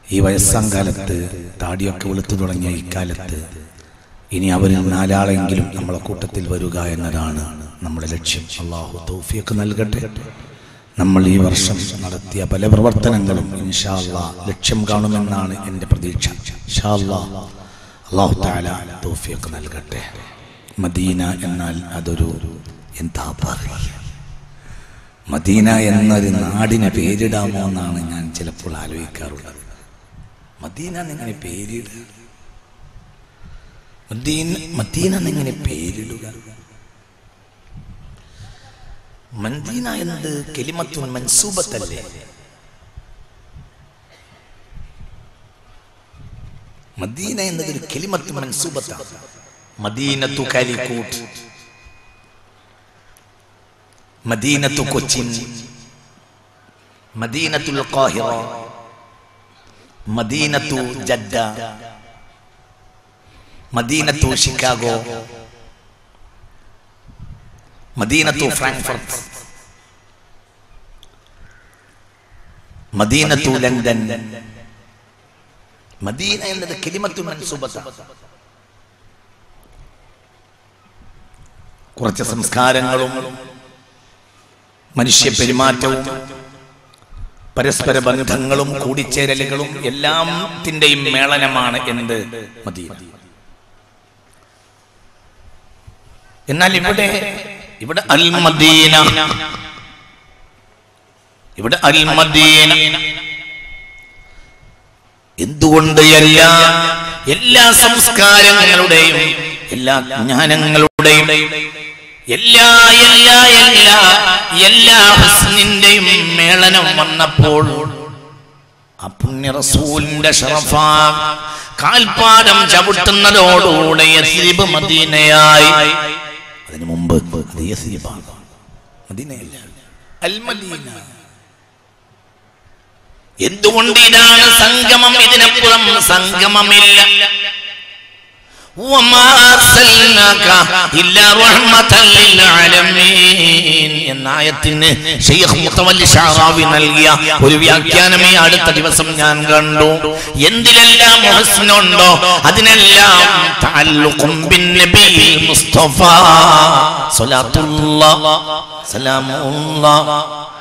ഈ വയസ്സാം കാലത്ത് താടിയൊക്കെ വെളുത്തു തുടങ്ങിയ ഇക്കാലത്ത് ഇനി അവരിൽ നാലാളെങ്കിലും നമ്മളെ കൂട്ടത്തിൽ വരിക എന്നതാണ് നമ്മുടെ ലക്ഷ്യം അള്ളാഹു തൗഫിയൊക്കെ നൽകട്ടെ നമ്മൾ ഈ വർഷം നടത്തിയ പല പ്രവർത്തനങ്ങളും ഇൻഷാ അള്ളാ ലക്ഷ്യം കാണുമെന്നാണ് എൻ്റെ പ്രതീക്ഷ ഇൻഷാ അള്ളാ അള്ളാഹു താല തൗഫിയൊക്കെ നൽകട്ടെ മദീന എന്നാൽ അതൊരു എന്താ പറയുക മദീന എന്നൊരു നാടിന് പേരിടാമോ എന്നാണ് ഞാൻ ചിലപ്പോൾ ആലോചിക്കാറുള്ളത് മദീന എന്നിങ്ങനെ പേരിടുക മദീന മദീന എന്നിങ്ങനെ പേരിടുക മദീന എന്നത് കെലിമത്തുൻ മൻസൂബത്തല്ലേ മദീന എന്നത് ഒരു കെലിമത്ത് മൻസൂബത്താണ് മദീനത്തു കാലിക്കൂട്ട് മദീനത്തു കൊച്ചിൻ മദീനത്തുൽ ഖാഹിറ മദീനത്തു ജദ്ദ മദീനത്തു ഷിക്കാഗോ മദീനത്തു ഫ്രാങ്ക്ഫർട്ട് മദീനത്തു ലണ്ടൻ മദീന എന്നത് കിലിമത്തു മൻസൂബത്താണ് കുറച്ച് സംസ്കാരങ്ങളും മനുഷ്യ പെരുമാറ്റവും പരസ്പര ബന്ധങ്ങളും കൂടിച്ചേരലുകളും എല്ലാത്തിന്റെയും മേളനമാണ് എന്ത് മദീന എന്നാൽ ഇവിടെ ഇവിടെ അൽ മദീന ഇവിടെ അൽ മദീന എന്തുകൊണ്ട് എല്ലാ എല്ലാ സംസ്കാരങ്ങളുടെയും എല്ലാ ജ്ഞാനങ്ങളുടെയും എല്ലാ എല്ലാ എല്ലാ എല്ലാ ഹസ്നിന്റെയും മേളനം വന്നപ്പോൾ ആ പുണ്യ റസൂലിന്റെ ഷറഫാ കാൽപാദം ചവിട്ടുന്നതോടുകൂടെ യസ്രിബ് മദീനയായി അതിനു മുമ്പ് അത് യസ്രിബാണ് മദീനയല്ല അൽ മദീന എന്തുകൊണ്ട് ഇതാണ് സംഗമം ഇതിനപ്പുറം സംഗമമില്ല وما أرسلناك إلا رحمة للعالمين എന്ന ആയത്തിന് ഷെയ്ഖ് മുത്തവല്ലി ഷാറാവി നൽകിയ ഒരു വ്യാഖ്യാനം ഈ അടുത്ത ദിവസം ഞാൻ കണ്ടു എന്തിലെല്ലാം ഹസ്നുണ്ടോ അതിനെല്ലാം തഅല്ലുഖും ബിന്നബി മുസ്തഫ സ്വലാത്തുല്ലാഹ് സലാമുല്ലാഹ്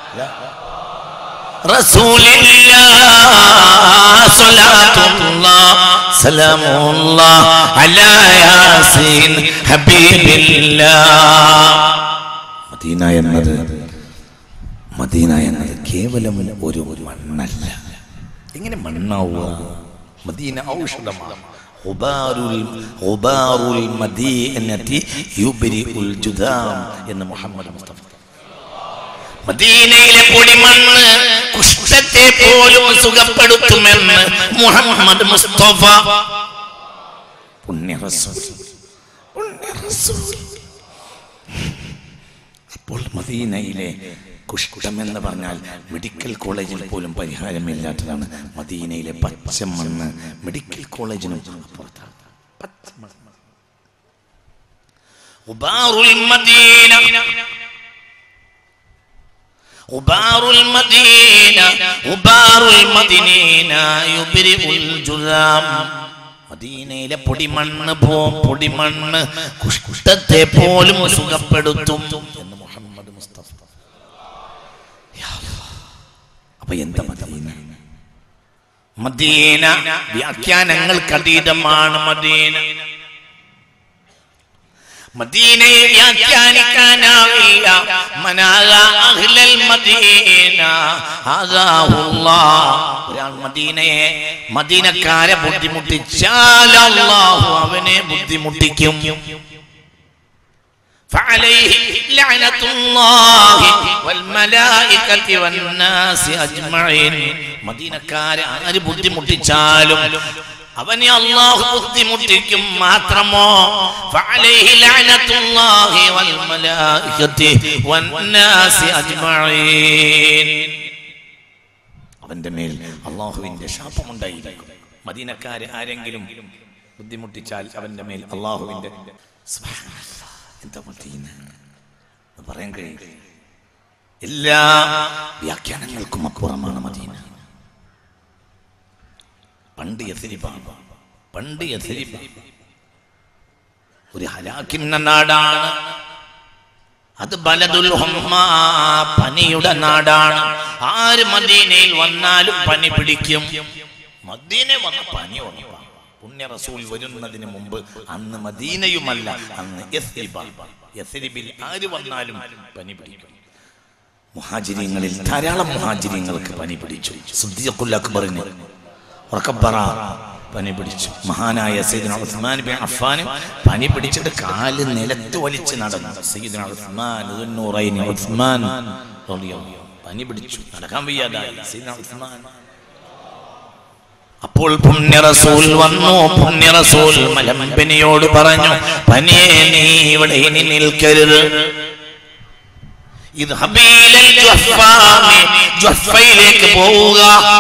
رسول الله صلاة الله سلام الله على ياسين حبيب الله മദീന എന്നത് മദീന എന്നത് കേവലം ഒരു മണ്ണല്ല എങ്ങനെ മണ്ണാവുക മദീന ഔഷധമാണ് ഹുബാറുൽ ഹുബാറുൽ മദീനത്തി യുബ്രിഉൽ ജുദാം എന്ന് മുഹമ്മദ് മുസ്തഫ മദീനയിലെ പൊടിമണ്ണ് കുഷ്ഠത്തെ പോലും സുഖപ്പെടുത്തുമെന്ന് മുഹമ്മദ് മുസ്തഫ പുണ്യ റസൂൽ. പുണ്യ റസൂൽ. അപ്പോൾ മദീനയിലെ കുഷ്ഠം എന്ന് പറഞ്ഞാൽ മെഡിക്കൽ കോളേജിൽ പോലും പരിഹാരമില്ലാത്തതാണ് മദീനയിലെ പച്ച മണ്ണ് മെഡിക്കൽ കോളേജിനും അപ്പുറത്താണ് പച്ച മണ്ണ് ഉബാറുൽ മദീന غبار المدينة غبار المدينة يبرئ الجذام മദീനയിലെ പൊടിമണ്ണ് പോ പൊടിമണ്ണ് കുഷ്ഠത്തെ പോലും സുഖപ്പെടുത്തും എന്ന് മുഹമ്മദ് മുസ്തഫ യാ അല്ലാഹ്. അപ്പൊ എന്താ മദീന മദീന വ്യാഖ്യാനങ്ങൾക്ക് അതീതമാണ് മദീന മദീനയെ വ്യാഖ്യാനിക്കാനാവില്ല മനാല അഹ്ലൽ മദീന അല്ലാഹുല്ലാഹ് ഒരാൾ മദീനയെ മദീനക്കാരെ ബുദ്ധിമുട്ടിച്ചാൽ അല്ലാഹു അവനെ ബുദ്ധിമുട്ടിക്കും فعليه لعنة الله والملائكة والناس أجمعين മദീനക്കാരെ ആര് ബുദ്ധിമുട്ടിച്ചാലും അവനെ അള്ളാഹു ബുദ്ധിമുട്ടിക്കും മാത്രമോ فعليه لعنة الله والملائكة والناس أجمعين അവന്റെ മേൽ അള്ളാഹുവിന്റെ ശാപമുണ്ടായിരിക്കും മദീനക്കാരെ ആരെങ്കിലും ബുദ്ധിമുട്ടിച്ചാൽ അവന്റെ മേൽ അള്ളാഹുവിന്റെ സുബ്ഹാനല്ലാഹ്. എന്താ മദീന എന്ന് പറയാൻ കഴിയും എല്ലാ വ്യാഖ്യാനങ്ങൾക്കും അപ്പുറമാണ് മദീന പണ്ട് യഥരിബ പണ്ട് യഥരിബ ഒരു ഹലാക്കിന്ന നാടാണ് അത് ബലദുൽ ഹുമ്മ പനിയുടെ നാടാണ് ആര് മദീനയിൽ വന്നാലും പനി പിടിക്കും മദീന വന്ന പനി വന്നു പുണ്യ റസൂൽ വരുന്നതിന് മുമ്പ് അന്ന് മദീനയുമല്ല അന്ന് യസ്രിബ. യസ്രിബിൽ ആര് വന്നാലും പനി പിടിക്കും മുഹാജിരിങ്ങളിൽ ധാരാളം മുഹാജിരിങ്ങൾക്ക് പനി പിടിച്ചു സിദ്ദീഖുൽ അക്ബറിന് ഉറക്കപ്പറ പനി പിടിച്ചു മഹാനായ സയ്യിദ്ന ഉസ്മാൻ ബിൻ അഫ്ഫാൻ പനി പിടിച്ചിട്ട് കാല് നിലത്ത് വലിച്ച് നടന്നു സയ്യിദ്ന ഉസ്മാൻ ദുന്നൂറൈനി ഉസ്മാൻ റളിയല്ലാഹു അൻഹു. പനി പിടിച്ചു നടക്കാൻ വയ്യാതായി സയ്യിദ്ന ഉസ്മാൻ അപ്പോൾ പുണ്യ റസൂൽ വന്നു പുണ്യ റസൂൽ മലമ്പനിയോട് പറഞ്ഞു പനിയെ നീ ഇവിടെ ഇനി നിൽക്കരുത് ഇത് ഹബീലൽ ജുഹ്ഫാമി, ജുഹ്ഫയിലേക്ക് പോവുക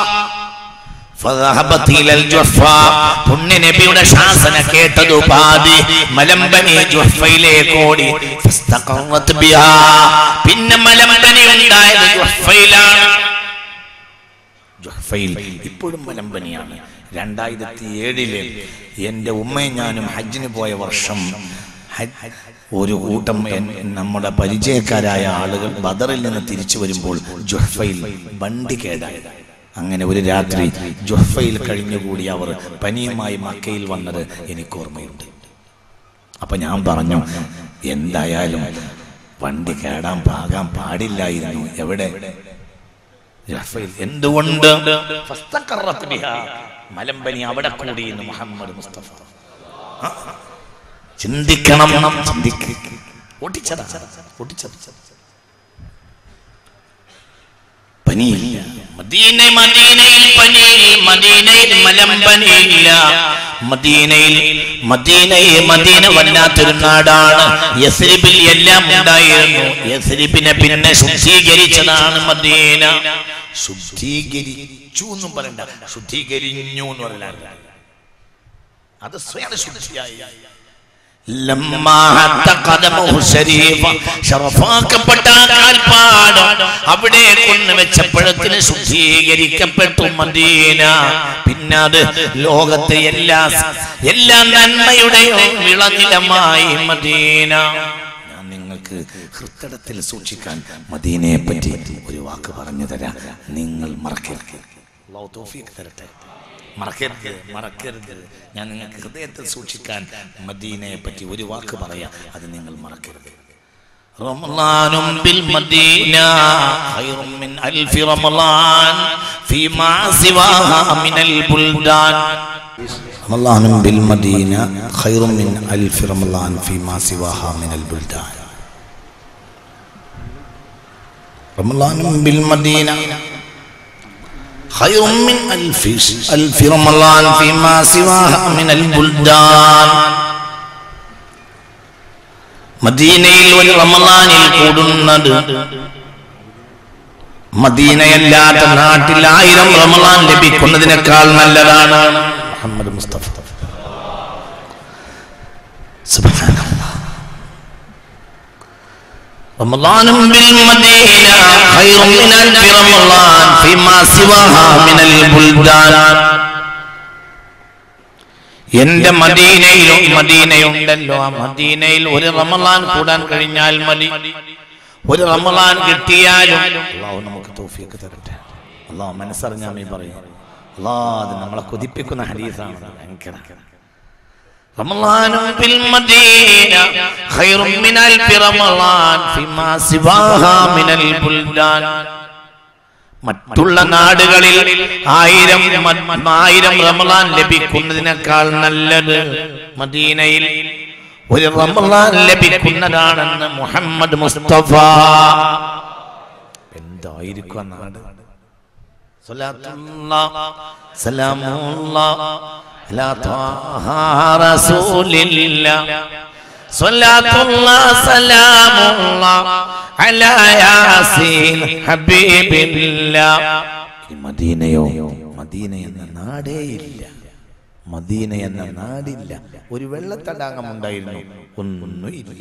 فذهبت إلى الجحفة. പുണ്യ നബിയുടെ ശാസന കേട്ടതു പാതി മലമ്പനി ജുഹ്ഫയിലേക്ക് ഓടി فاستقرت بها. പിന്നെ മലമ്പനി ഉണ്ടായത് ജുഹ്ഫയിലാണ് ജുഹ്ഫയിൽ ഇപ്പോഴും മലമ്പനിയാണ് രണ്ടായിരത്തി ഏഴില് എൻ്റെ ഉമ്മയും ഞാനും ഹജ്ജിന് പോയ വർഷം ഹജ്ജ് ഒരു കൂട്ടം എൻ- നമ്മുടെ പരിചയക്കാരായ ആളുകൾ ബദറിൽ നിന്ന് തിരിച്ചു വരുമ്പോൾ ജുഹ്ഫയിൽ വണ്ടി കേടായി അങ്ങനെ ഒരു രാത്രി ജുഹ്ഫയിൽ കഴിഞ്ഞുകൂടി അവർ പനിയുമായി മക്കയിൽ വന്നത് എനിക്ക് ഓർമ്മയുണ്ട് അപ്പൊ ഞാൻ പറഞ്ഞു എന്തായാലും വണ്ടി കേടാൻ പാകാൻ പാടില്ലായിരുന്നു എവിടെ ജഫയിൽ എന്തുകൊണ്ട് ഫസ്തഖറത്ത് ബിഹാ. മലമ്പനി അവിടെ കൂടി എന്ന് മുഹമ്മദ് മുസ്തഫ ആ? ചിന്തിക്കണം ചിന്തിക്ക ഒട്ടിച്ചതാ ഒട്ടിച്ചത് പനിയില്ല മദീന മദീനയിൽ പനി മദീനയിൽ മലമ്പനിയില്ല മദീനയിൽ മദീനയെ മദീന വല്ലാത്തൊരു നാടാണ് യസ്രിബിൽ എല്ലാം ഉണ്ടായിരുന്നു യസ്രിബിനെ പിന്നെ ശുദ്ധീകരിച്ചതാണ് മദീന ശുദ്ധീകരിച്ചു എന്നും പറയണ്ട ശുദ്ധീകരിഞ്ഞു എന്ന് പറയല അത് സ്വയം ശുദ്ധിയായി ലമ്മാ ഹത്ത ഖദമുഹു ശരീഫ. ശറഫാക്കപ്പെട്ട ആ കാൽപ്പാടം അവിടെ കൊണ്ടുവച്ചപ്പോഴത്തിന് ശുദ്ധീകരിക്കപ്പെട്ടു മദീന പിന്നെ അത് ലോകത്തെ എല്ലാ എല്ലാ നന്മയുടെയും വിളനിലമായി മദീന ഞാൻ നിങ്ങൾക്ക് ഹൃദയത്തിൽ സൂക്ഷിക്കാൻ മദീനയെ പറ്റി ഒരു വാക്ക് പറഞ്ഞു തരാം നിങ്ങൾ മറക്കരുത് അല്ലാഹു തൗഫീഖ് തരട്ടെ മറക്കരുത് മറക്കരുത് ഞാൻ നിങ്ങൾക്ക് ഹൃദയത്തിൽ സൂക്ഷിക്കാൻ മദീനയെ പറ്റി ഒരു വാക്ക് പറയാം അത് നിങ്ങൾ മറക്കരുത് رمضان بالمدينة خير من ألف رمضان فيما سواها من البلدان رمضان بالمدينة خير من ألف رمضان فيما سواها من البلدان رمضان بالمدينة خير من ألف ألف رمضان فيما سواها من البلدان മദീനയിൽ ഒരു റമലാനിൽ കൂടുന്നത് മദീനയല്ലാത്ത നാട്ടിൽ ആയിരം റമലാൻ ലഭിക്കുന്നതിനേക്കാൾ നല്ലതാണ് മുഹമ്മദ് മുസ്തഫ സുബ്ഹാനല്ലാഹ്. رمضان بالمدينة خير من ألف رمضان فيما سواها من البلدان എന്റെ മദീനയിലും മദീനയുണ്ടല്ലോ ആ മദീനയിൽ ഒരു റമലാൻ കൂടാൻ കഴിഞ്ഞാൽ മതി ഒരു റമലാൻ കിട്ടിയാലും അള്ളാഹു നമുക്ക് തൗഫീഖ് തരട്ടെ അള്ളാഹു മനസ്സറിഞ്ഞാൽ നീ പറയും അള്ളാഹ് അത് നമ്മളെ കൊതിപ്പിക്കുന്ന ഹരീസാണ് ഭയങ്കര رمضان بالمدينة خير من ألف رمضان فيما سواها من البلدان മറ്റുള്ള നാടുകളിൽ ആയിരം മ- ആയിരം റമലാൻ ലഭിക്കുന്നതിനേക്കാൾ നല്ലത് മദീനയിൽ ഒരു റമലാൻ ലഭിക്കുന്നതാണെന്ന് മുഹമ്മദ് മുസ്തഫ എന്തായിരിക്കും ആ നാട് സ്വലാത്തുല്ലാ, സലാമുല്ലാ, അലാ ത്വാഹ റസൂലില്ലാ. സ്വലാത്തുല്ലാ, സലാമുല്ലാ, അലാ യാസീൻ ഹബീബില്ലാ. ഈ മദീനയോ മദീന എന്ന നാടേ ഇല്ല മദീന എന്ന നാടില്ല ഒരു വെള്ളത്തടാകം ഉണ്ടായിരുന്നു ഒന്നുമില്ല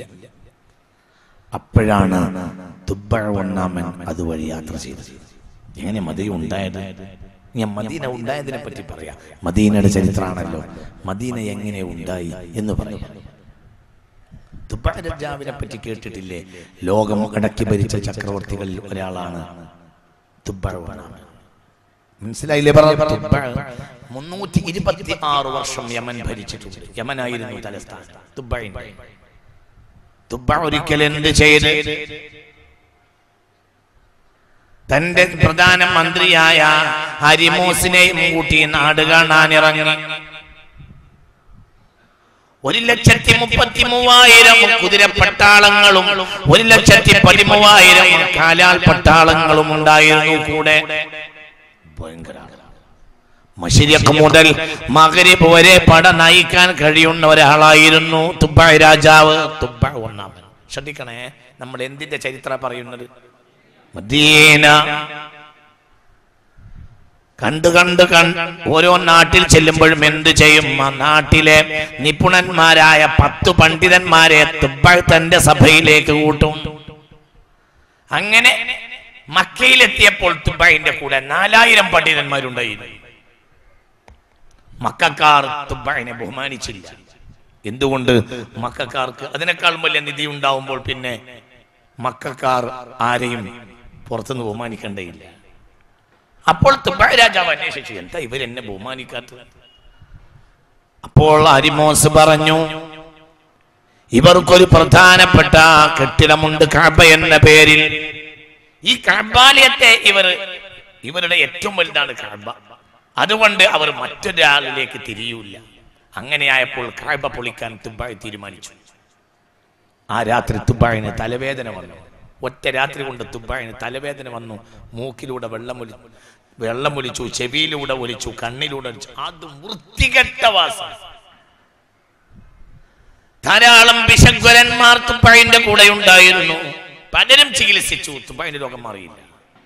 അപ്പോഴാണ് തുബ്ബഴ ഒന്നാമൻ അതുവഴി യാത്ര ചെയ്തത് എങ്ങനെ മതി ഉണ്ടായത് ഞാൻ മദീന ഉണ്ടായതിനെ പറ്റി പറയാം മദീനയുടെ ചരിത്രമാണല്ലോ മദീന എങ്ങനെ ഉണ്ടായി എന്ന് പറയാം തുബാ രാജാവിനെ പറ്റി കേട്ടിട്ടില്ലേ ലോകം അടക്കി ഭരിച്ച ചക്രവർത്തികളിൽ ഒരാളാണ് തുബ്ബഴവനാണ് മനസ്സിലായില്ലേ പറഞ്ഞ തുബ്ബ മുന്നൂറ്റി ഇരുപത്തി ആറ് വർഷം യമൻ ഭരിച്ചിട്ടുണ്ട് യമനായിരുന്നു തലസ്ഥാനം തുബ്ബയിൻ തുബ്ബ ഒരിക്കൽ എന്ത് ചെയ്ത് തന്റെ പ്രധാനമന്ത്രിയായ ഹരിമോസിനെയും കൂട്ടി നാട് കാണാൻ ഇറങ്ങി ഒരു ലക്ഷത്തി മുപ്പത്തി മൂവായിരം കുതിരപ്പട്ടാളങ്ങളും ഒരു ലക്ഷത്തി പതിമൂവായിരം കാലാൽ പട്ടാളങ്ങളും ഉണ്ടായിരുന്നു കൂടെ ഭയങ്കര മഷിരിയക്ക് മുതൽ മകരിബ് വരെ പട നയിക്കാൻ കഴിയുന്ന ഒരാളായിരുന്നു തുബ്ബ രാജാവ് തുബ്ബ ഒന്നാമൻ ശ്രദ്ധിക്കണേ നമ്മൾ എന്തിന്റെ ചരിത്ര പറയുന്നത് മദീന കണ്ട് കണ്ട് കണ്ട് ഓരോ നാട്ടിൽ ചെല്ലുമ്പോഴും എന്ത് ചെയ്യും ആ നാട്ടിലെ നിപുണന്മാരായ പത്തു പണ്ഡിതന്മാരെ തുബ്ബ തന്റെ സഭയിലേക്ക് കൂട്ടും അങ്ങനെ മക്കയിലെത്തിയപ്പോൾ തുബ്ബയുടെ കൂടെ നാലായിരം പണ്ഡിതന്മാരുണ്ടായിരുന്നു മക്കാർ തുബ്ബിനെ ബഹുമാനിച്ചില്ല എന്തുകൊണ്ട് മക്കാർക്ക് അതിനേക്കാൾ വലിയ നിധി ഉണ്ടാവുമ്പോൾ പിന്നെ മക്കാർ ആരെയും പുറത്തുനിന്ന് ബഹുമാനിക്കേണ്ടയില്ല അപ്പോൾ തുബ്ബ രാജാവ് അന്വേഷിച്ചു എന്താ ഇവരെന്നെ ബഹുമാനിക്കാത്തത് അപ്പോൾ അരിമോസ് പറഞ്ഞു ഇവർക്കൊരു പ്രധാനപ്പെട്ട കെട്ടിടമുണ്ട് കാബ എന്ന പേരിൽ ഈ കാബാലയത്തെ ഇവർ ഇവരുടെ ഏറ്റവും വലുതാണ് കാബ അതുകൊണ്ട് അവർ മറ്റൊരാളിലേക്ക് തിരിയൂല അങ്ങനെയായപ്പോൾ കാബ പൊളിക്കാൻ തുബായ് തീരുമാനിച്ചു ആ രാത്രി തുബായിന് തലവേദന വന്നു ഒറ്റ രാത്രി കൊണ്ട് തുബായിന് തലവേദന വന്നു മൂക്കിലൂടെ വെള്ളം ഒലി വെള്ളം ഒലിച്ചു ചെവിയിലൂടെ ഒലിച്ചു കണ്ണിലൂടെ ഒലിച്ചു അത് വൃത്തികെട്ട വാസം ധാരാളം വിഷഗ്വരന്മാർ തുപ്പായിന്റെ കൂടെ ഉണ്ടായിരുന്നു പലരും ചികിത്സിച്ചു തുപ്പായിന്റെ രോഗം മാറിയില്ല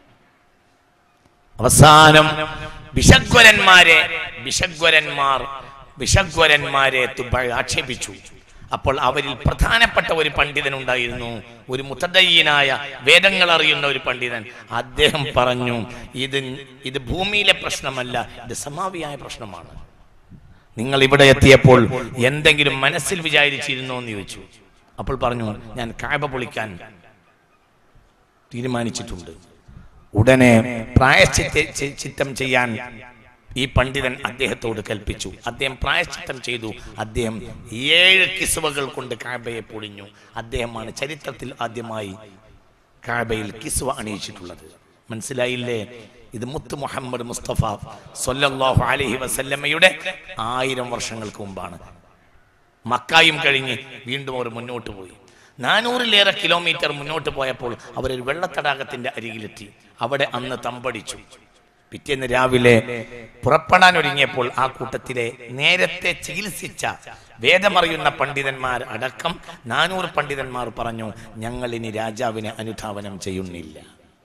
അവസാനം വിഷഗ്വരന്മാരെ വിഷഗ്വരന്മാർ വിഷഗ്വരന്മാരെ തുപ്പായി ആക്ഷേപിച്ചു അപ്പോൾ അവരിൽ പ്രധാനപ്പെട്ട ഒരു പണ്ഡിതൻ ഉണ്ടായിരുന്നു ഒരു മുത്തദയ്യനായ വേദങ്ങൾ അറിയുന്ന ഒരു പണ്ഡിതൻ അദ്ദേഹം പറഞ്ഞു ഇത് ഇത് ഭൂമിയിലെ പ്രശ്നമല്ല ഇത് സമാവിയായ പ്രശ്നമാണ് നിങ്ങൾ ഇവിടെ എത്തിയപ്പോൾ എന്തെങ്കിലും മനസ്സിൽ വിചാരിച്ചിരുന്നോ എന്ന് ചോദിച്ചു അപ്പോൾ പറഞ്ഞു ഞാൻ കാബ പൊളിക്കാൻ തീരുമാനിച്ചിട്ടുണ്ട് ഉടനെ പ്രായശ്ചിത്ത ചി- ചിത്തം ചെയ്യാൻ ഈ പണ്ഡിതൻ അദ്ദേഹത്തോട് കൽപ്പിച്ചു അദ്ദേഹം പ്രായശ്ചിത്തം ചെയ്തു അദ്ദേഹം ഏഴ് കിസുവകൾ കൊണ്ട് കാബയെ പൊളിഞ്ഞു അദ്ദേഹമാണ് ചരിത്രത്തിൽ ആദ്യമായി കാബയിൽ കിസ്വ അണിയിച്ചിട്ടുള്ളത് മനസ്സിലായില്ലേ ഇത് മുത്ത് മുഹമ്മദ് മുസ്തഫ സൊല്ലാഹു അലഹി വസല്ലമ്മയുടെ ആയിരം വർഷങ്ങൾക്ക് മുമ്പാണ് മക്കായും കഴിഞ്ഞ് വീണ്ടും അവർ മുന്നോട്ട് പോയി നാനൂറിലേറെ കിലോമീറ്റർ മുന്നോട്ട് പോയപ്പോൾ അവരൊരു വെള്ളത്തടാകത്തിന്റെ അരികിലെത്തി അവിടെ അന്ന് തമ്പടിച്ചു പിറ്റേന്ന് രാവിലെ പുറപ്പെടാൻ ഒരുങ്ങിയപ്പോൾ ആ കൂട്ടത്തിലെ നേരത്തെ ചികിത്സിച്ച വേദമറിയുന്ന പണ്ഡിതന്മാർ അടക്കം നാനൂറ് പണ്ഡിതന്മാർ പറഞ്ഞു ഞങ്ങൾ ഇനി രാജാവിനെ അനുധാവനം ചെയ്യുന്നില്ല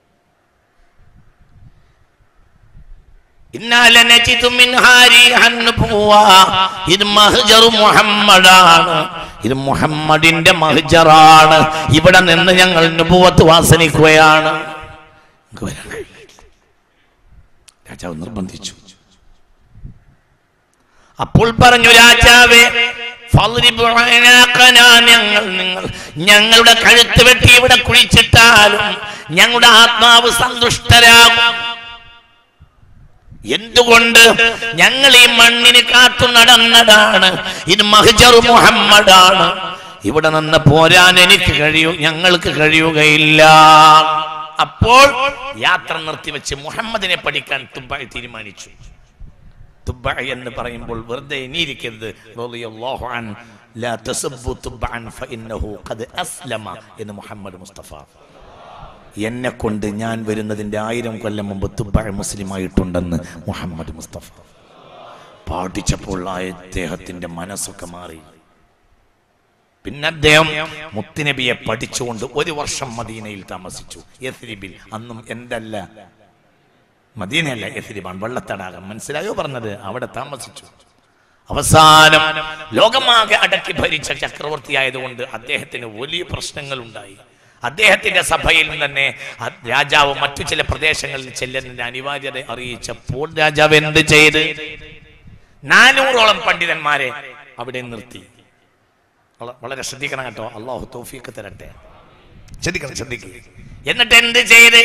ഇന്നാല നജിദു മിൻഹാ റീഹൻ നുബുവ. ഇത് മഹ്ജറു മുഹമ്മദാണ് ഇത് മുഹമ്മദിന്റെ മഹ്ജറാണ് ഇവിടെ നിന്ന് ഞങ്ങൾ നുബുവത്ത് വാസനിക്കുകയാണ് നമുക്ക് വരാൻ കഴിയില്ല. രാജാവ് നിർബന്ധിച്ചു അപ്പോൾ പറഞ്ഞു രാജാവേ ഫളിബ് അനാഖനാ ഞങ്ങൾ നിങ്ങൾ ഞങ്ങളുടെ കഴുത്ത് വെട്ടി ഇവിടെ കുഴിച്ചിട്ടാലും ഞങ്ങളുടെ ആത്മാവ് സന്തുഷ്ടരാകും എന്തുകൊണ്ട് ഞങ്ങൾ ഈ മണ്ണിന് കാത്തു നടന്നതാണ് ഇത് മഹജർ മുഹമ്മദാണ് ഇവിടെ നിന്ന് പോരാൻ എനിക്ക് കഴിയൂ ഞങ്ങൾക്ക് കഴിയുകയില്ല അപ്പോൾ യാത്ര നിർത്തിവെച്ച് മുഹമ്മദിനെ പഠിക്കാൻ തുബ്ബായി തീരുമാനിച്ചു തുബ്ബ എന്ന് പറയുമ്പോൾ വെറുതെ ഇനിയിരിക്കരുത് റളിയല്ലാഹു അൻ ലാ തസബ്ബു തുബ്ബഅൻ ഫഇന്നഹു ഖദ് അസ്ലമ എന്ന് മുഹമ്മദ് മുസ്തഫ എന്നെ കൊണ്ട് ഞാൻ വരുന്നതിന്റെ ആയിരം കൊല്ലം മുമ്പ് തുബ്ബ മുസ്ലിമായിട്ടുണ്ടെന്ന് മുഹമ്മദ് മുസ്തഫ പാഠിച്ചപ്പോൾ ആ അദ്ദേഹത്തിന്റെ മനസ്സൊക്കെ മാറി പിന്നെ അദ്ദേഹം മുത്തുനബിയെ പഠിച്ചുകൊണ്ട് ഒരു വർഷം മദീനയിൽ താമസിച്ചു യസ്രിബിൽ അന്നും എന്തല്ല മദീനയല്ല യസ്രിബാൻ വെള്ളത്തടാകം മനസ്സിലായോ പറഞ്ഞത് അവിടെ താമസിച്ചു അവസാനം ലോകമാകെ അടക്കി ഭരിച്ച ചക്രവർത്തി ആയതുകൊണ്ട് അദ്ദേഹത്തിന് വലിയ പ്രശ്നങ്ങൾ ഉണ്ടായി അദ്ദേഹത്തിന്റെ സഭയിൽ നിന്ന് തന്നെ അ- രാജാവ് മറ്റു ചില പ്രദേശങ്ങളിൽ ചെല്ലുന്നതിന്റെ അനിവാര്യത അറിയിച്ചപ്പോൾ രാജാവ് എന്ത് ചെയ്ത് നാനൂറോളം പണ്ഡിതന്മാരെ അവിടെ നിർത്തി വള- വളരെ ശ്രദ്ധിക്കണം കേട്ടോ അള്ളാഹു തോഫിയൊക്കെ തരട്ടെ ശ്രദ്ധിക്കണം ശ്രദ്ധിക്കുക എന്നിട്ട് എന്ത് ചെയ്ത്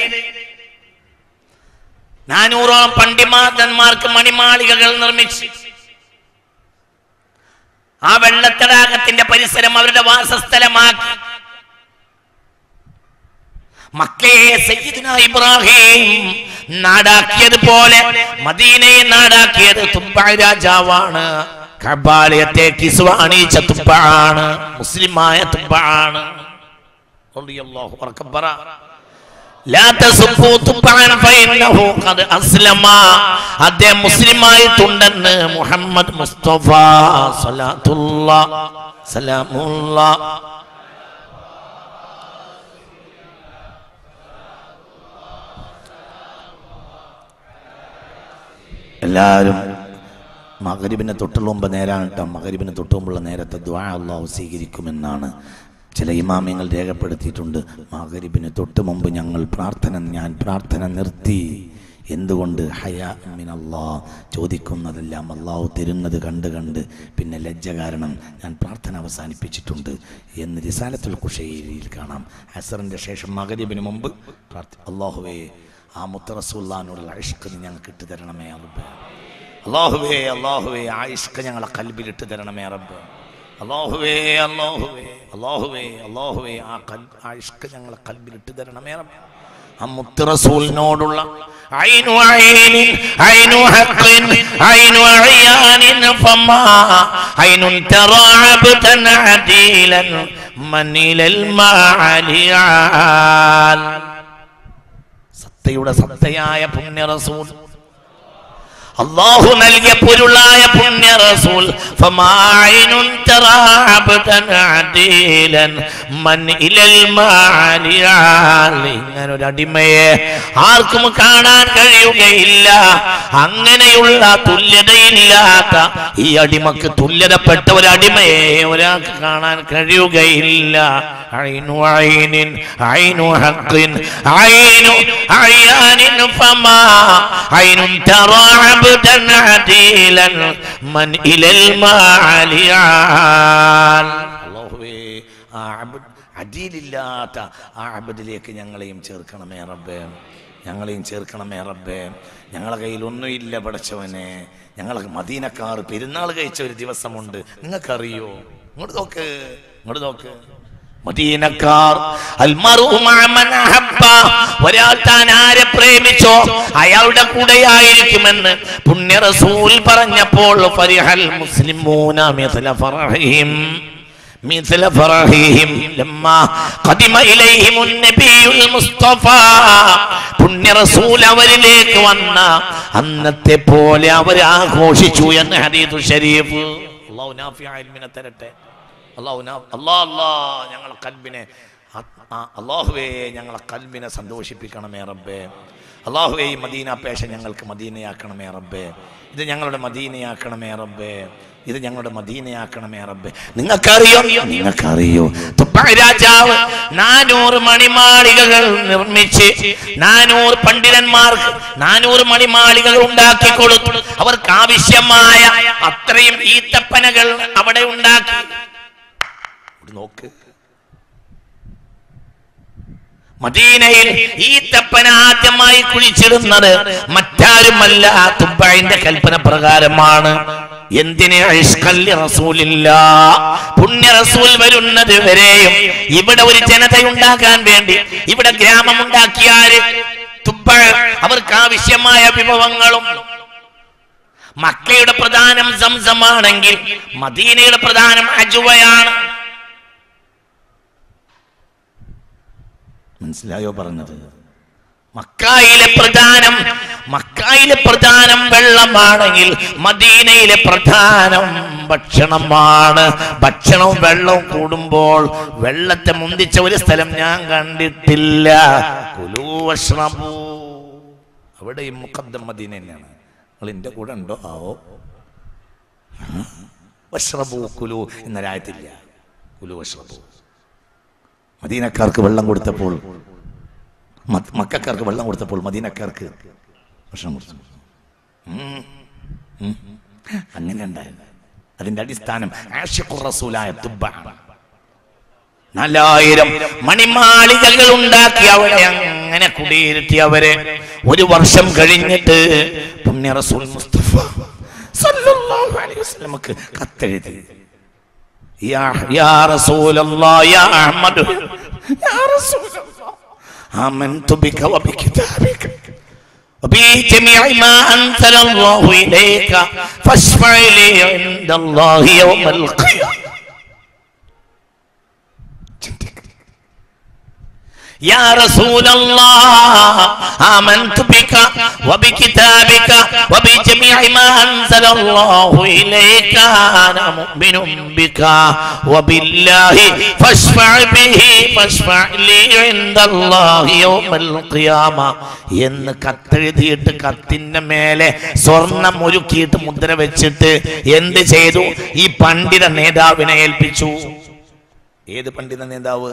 നാനൂറോളം പണ്ഡിമാതന്മാർക്ക് മണിമാളികകൾ നിർമ്മിച്ചു ആ വെള്ളത്തടാകത്തിന്റെ പരിസരം അവരുടെ വാസസ്ഥലമാക്കി മക്കയെ സയ്യിദുന ഇബ്രാഹിം നാടാക്കിയതുപോലെ മദീനയെ നാടാക്കിയത് തുമ്പ രാജാവാണ് കബാലയത്തെ കിസ്വാണീച്ച തുമ്പാണ് മുസ്ലിമായ തുമ്പാണ് റളിയല്ലാഹു ഉറക്കെ പറ. ലാ തസുബ്ബു തുബ്ബാൻ ഫഇന്നഹു ഖദ് അസ്ലമ. അദ്ദേഹം മുസ്ലിമായിട്ടുണ്ടെന്ന് മുഹമ്മദ് മുസ്തഫ സലാത്തുള്ള സലാമുള്ള എല്ലാവരും മകരിബിനെ തൊട്ടുള്ള മുമ്പ് നേരാണ് കേട്ടോ മകരിബിനെ തൊട്ട് മുമ്പുള്ള നേരത്തെ ദ്വാ അള്ളാഹു സ്വീകരിക്കുമെന്നാണ് ചില ഇമാമ്യങ്ങൾ രേഖപ്പെടുത്തിയിട്ടുണ്ട് മകരിബിന് തൊട്ട് മുമ്പ് ഞങ്ങൾ പ്രാർത്ഥന ഞാൻ പ്രാർത്ഥന നിർത്തി എന്തുകൊണ്ട് ഹയാ മിൻ അള്ളാ ചോദിക്കുന്നതെല്ലാം അള്ളാഹു തരുന്നത് കണ്ട് കണ്ട് പിന്നെ ലജ്ജ കാരണം ഞാൻ പ്രാർത്ഥന അവസാനിപ്പിച്ചിട്ടുണ്ട് എന്ന് റിസാലത്തുൽ കുഷയിൽ കാണാം അസറിൻ്റെ ശേഷം മകരിബിന് മുമ്പ് പ്രാർത്ഥി അള്ളാഹുവേ ആ മുത്ത റസൂല്ലാനോടുള്ള അഷ്ക് ഞങ്ങൾക്ക് ഇട്ട് തരണമേ അറുബേ അള്ളാഹുവേ അള്ളാഹുവേ ആയിഷ്ക ഞങ്ങളെ കൽബിലിട്ട് തരണമേ റബ്ബ് അള്ളാഹുവേ അള്ളാഹുവേ അള്ളാഹുവേ അള്ളാഹുവേ ആ കൽ ആയിഷ്ക ഞങ്ങളെ കൽബിലിട്ട് തരണമേ റബ്ബ് ആ മുത്ത് റസൂലിനോടുള്ള عين عين عين حق عين عيان فما عين ترى عبدا عديلا من إلى المعالي عال സത്തയുടെ സത്തയായ പുണ്യ റസൂൽ അള്ളാഹു നൽകിയ പൊരുളായ പുണ്യ റസൂൽ ഫമായിനുൻ തറാ അബ്ദൻ അദീലൻ മൻ ഇലൽ മാലിയാൽ ഇങ്ങനെ ഒരു അടിമയെ ആർക്കും കാണാൻ കഴിയുകയില്ല അങ്ങനെയുള്ള തുല്യതയില്ലാത്ത ഈ അടിമക്ക് തുല്യതപ്പെട്ട ഒരു അടിമയെ ഒരാൾക്ക് കാണാൻ കഴിയുകയില്ല ഐനു ഐനിൻ ഐനു ഹഖിൻ ഐനു അയ്യാനിൻ ഫമാ ഐനുൻ തറാ അബ്ദൻ അദീലൻ മൻ ഇലൽ മാലിയാൽ അള്ളാഹുവേ ആ അബ്ദ് അജീലില്ലാത്ത ആ അബദിലേക്ക് ഞങ്ങളെയും ചേർക്കണമേ റബ്ബേ ഞങ്ങളെയും ചേർക്കണമേ റബ്ബേ ഞങ്ങളെ കയ്യിൽ ഒന്നുമില്ല പടച്ചവനെ ഞങ്ങളെ മദീനക്കാർ പെരുന്നാൾ കഴിച്ച ഒരു ദിവസമുണ്ട് നിങ്ങൾക്കറിയോ ഇങ്ങോട്ട് നോക്ക് ഇങ്ങോട്ട് നോക്ക് മദീനക്കാർ അൽമറു മഅ മൻ അഹബ്ബ. ഒരാൾ താൻ ആരെ പ്രേമിച്ചോ അയാളുടെ കൂടെയായിരിക്കുമെന്ന് പുണ്യ റസൂൽ പറഞ്ഞപ്പോൾ ഫരിഹൽ മുസ്ലിമൂന മിഥല ഫറഹിം مثل فرحهم لما قدم إليهم النبي المصطفى പുണ്യ റസൂൽ അവരിലേക്ക് വന്ന അന്നത്തെ പോലെ അവർ ആഘോഷിച്ചു എന്ന് ഹദീദു ഷരീഫ് അള്ളാഹു നാഫിയ ഇൽമിനെ തരട്ടെ അള്ളാഹു അല്ലാ അല്ലാ ഞങ്ങളെ കൽബിനെ ആ- ആ അള്ളാഹുവേ ഞങ്ങളെ കൽബിനെ സന്തോഷിപ്പിക്കണമേ റബ്ബേ അള്ളാഹുവേ ഈ മദീന പേശ ഞങ്ങൾക്ക് മദീനയാക്കണമേ റബ്ബേ ഇത് ഞങ്ങളുടെ മദീനയാക്കണമേ റബ്ബേ ഇത് ഞങ്ങളുടെ മദീനയാക്കണമേ റബ്ബേ നിങ്ങൾക്കറിയോ നിങ്ങൾക്കറിയോ തുപ്പ രാജാവ് നാനൂറ് മണിമാളികകൾ നിർമ്മിച്ച് നാനൂറ് പണ്ഡിതന്മാർക്ക് നാനൂറ് മണിമാളികകൾ ഉണ്ടാക്കി കൊടുത്തു അവർക്ക് ആവശ്യമായ അത്രയും ഈത്തപ്പനകൾ അവിടെ ഉണ്ടാക്കി ഇവിടെ നോക്ക് മദീനയിൽ ഈത്തപ്പന ആദ്യമായി കുഴിച്ചിടുന്നത് മറ്റാരുമല്ല തുബൈന്റെ കൽപ്പന പ്രകാരമാണ് എന്തിന് ഇഷ്കല്ലി റസൂലില്ല പുണ്യ റസൂൽ വരുന്നത് വരെയും ഇവിടെ ഒരു ജനതയുണ്ടാക്കാൻ വേണ്ടി ഇവിടെ ഗ്രാമമുണ്ടാക്കിയാല് തുബ്ബ അവർക്ക് ആവശ്യമായ വിഭവങ്ങളും മക്കയുടെ പ്രധാനം സംസമാണെങ്കിൽ മദീനയുടെ പ്രധാനം അജുവയാണ് മനസ്സിലായോ പറഞ്ഞത് മക്കായിലെ പ്രധാനം മക്കായിലെ പ്രധാനം വെള്ളമാണെങ്കിൽ മദീനയിലെ പ്രധാനം ഭക്ഷണമാണ് ഭക്ഷണവും വെള്ളവും കൂടുമ്പോൾ വെള്ളത്തെ മുന്തിച്ച ഒരു സ്ഥലം ഞാൻ കണ്ടിട്ടില്ല കുലൂ വഷ്റബൂ. അവിടെ ഈ മുഖദ്ദം മദീന തന്നെയാണ് നിങ്ങൾ എൻ്റെ കൂടെ ഉണ്ടോ ആവോ വഷ്റബു കുലു എന്നൊരായത്തില്ല കുലു വഷ്റബു മദീനക്കാർക്ക് വെള്ളം കൊടുത്തപ്പോൾ മ- മക്കക്കാർക്ക് വെള്ളം കൊടുത്തപ്പോൾ മദീനക്കാർക്ക് ഭക്ഷണം കൊടുത്തു ഉം. ഉം. അങ്ങനെ ഉണ്ടായിരുന്നു അതിന്റെ അടിസ്ഥാനം ആഷിഖുർ റസൂലായ തുബ്ബാണ് നാലായിരം മണിമാളികകൾ ഉണ്ടാക്കി അവിടെ അങ്ങനെ കുടിയിരുത്തി അവരെ ഒരു വർഷം കഴിഞ്ഞിട്ട് പുണ്യ റസൂൽ മുസ്തഫ സല്ലല്ലാഹു അലൈഹി വസല്ലമക്ക് കത്തെഴുതി യാ യാ റസൂലല്ലാഹ് യാ അഹ്മദ് യാ റസൂലല്ലാഹ് ആമൻതു ബിക വബികിതാബിക وبجميع ما أنزل الله إليك فاشفع لي عند الله يوم القيامة يا رسول الله آمنت بك وبكتابك وبجميع ما أنزل الله إليك أنا مؤمن بك وبالله فاشفع به فاشفع لي عند الله يوم القيامة എന്ന് കത്തെഴുതിയിട്ട് കത്തിന്റെ മേലെ സ്വർണം ഒരുക്കിയിട്ട് മുദ്ര വെച്ചിട്ട് എന്ത് ചെയ്തു ഈ പണ്ഡിത നേതാവിനെ ഏൽപ്പിച്ചു ഏത് പണ്ഡിത നേതാവ്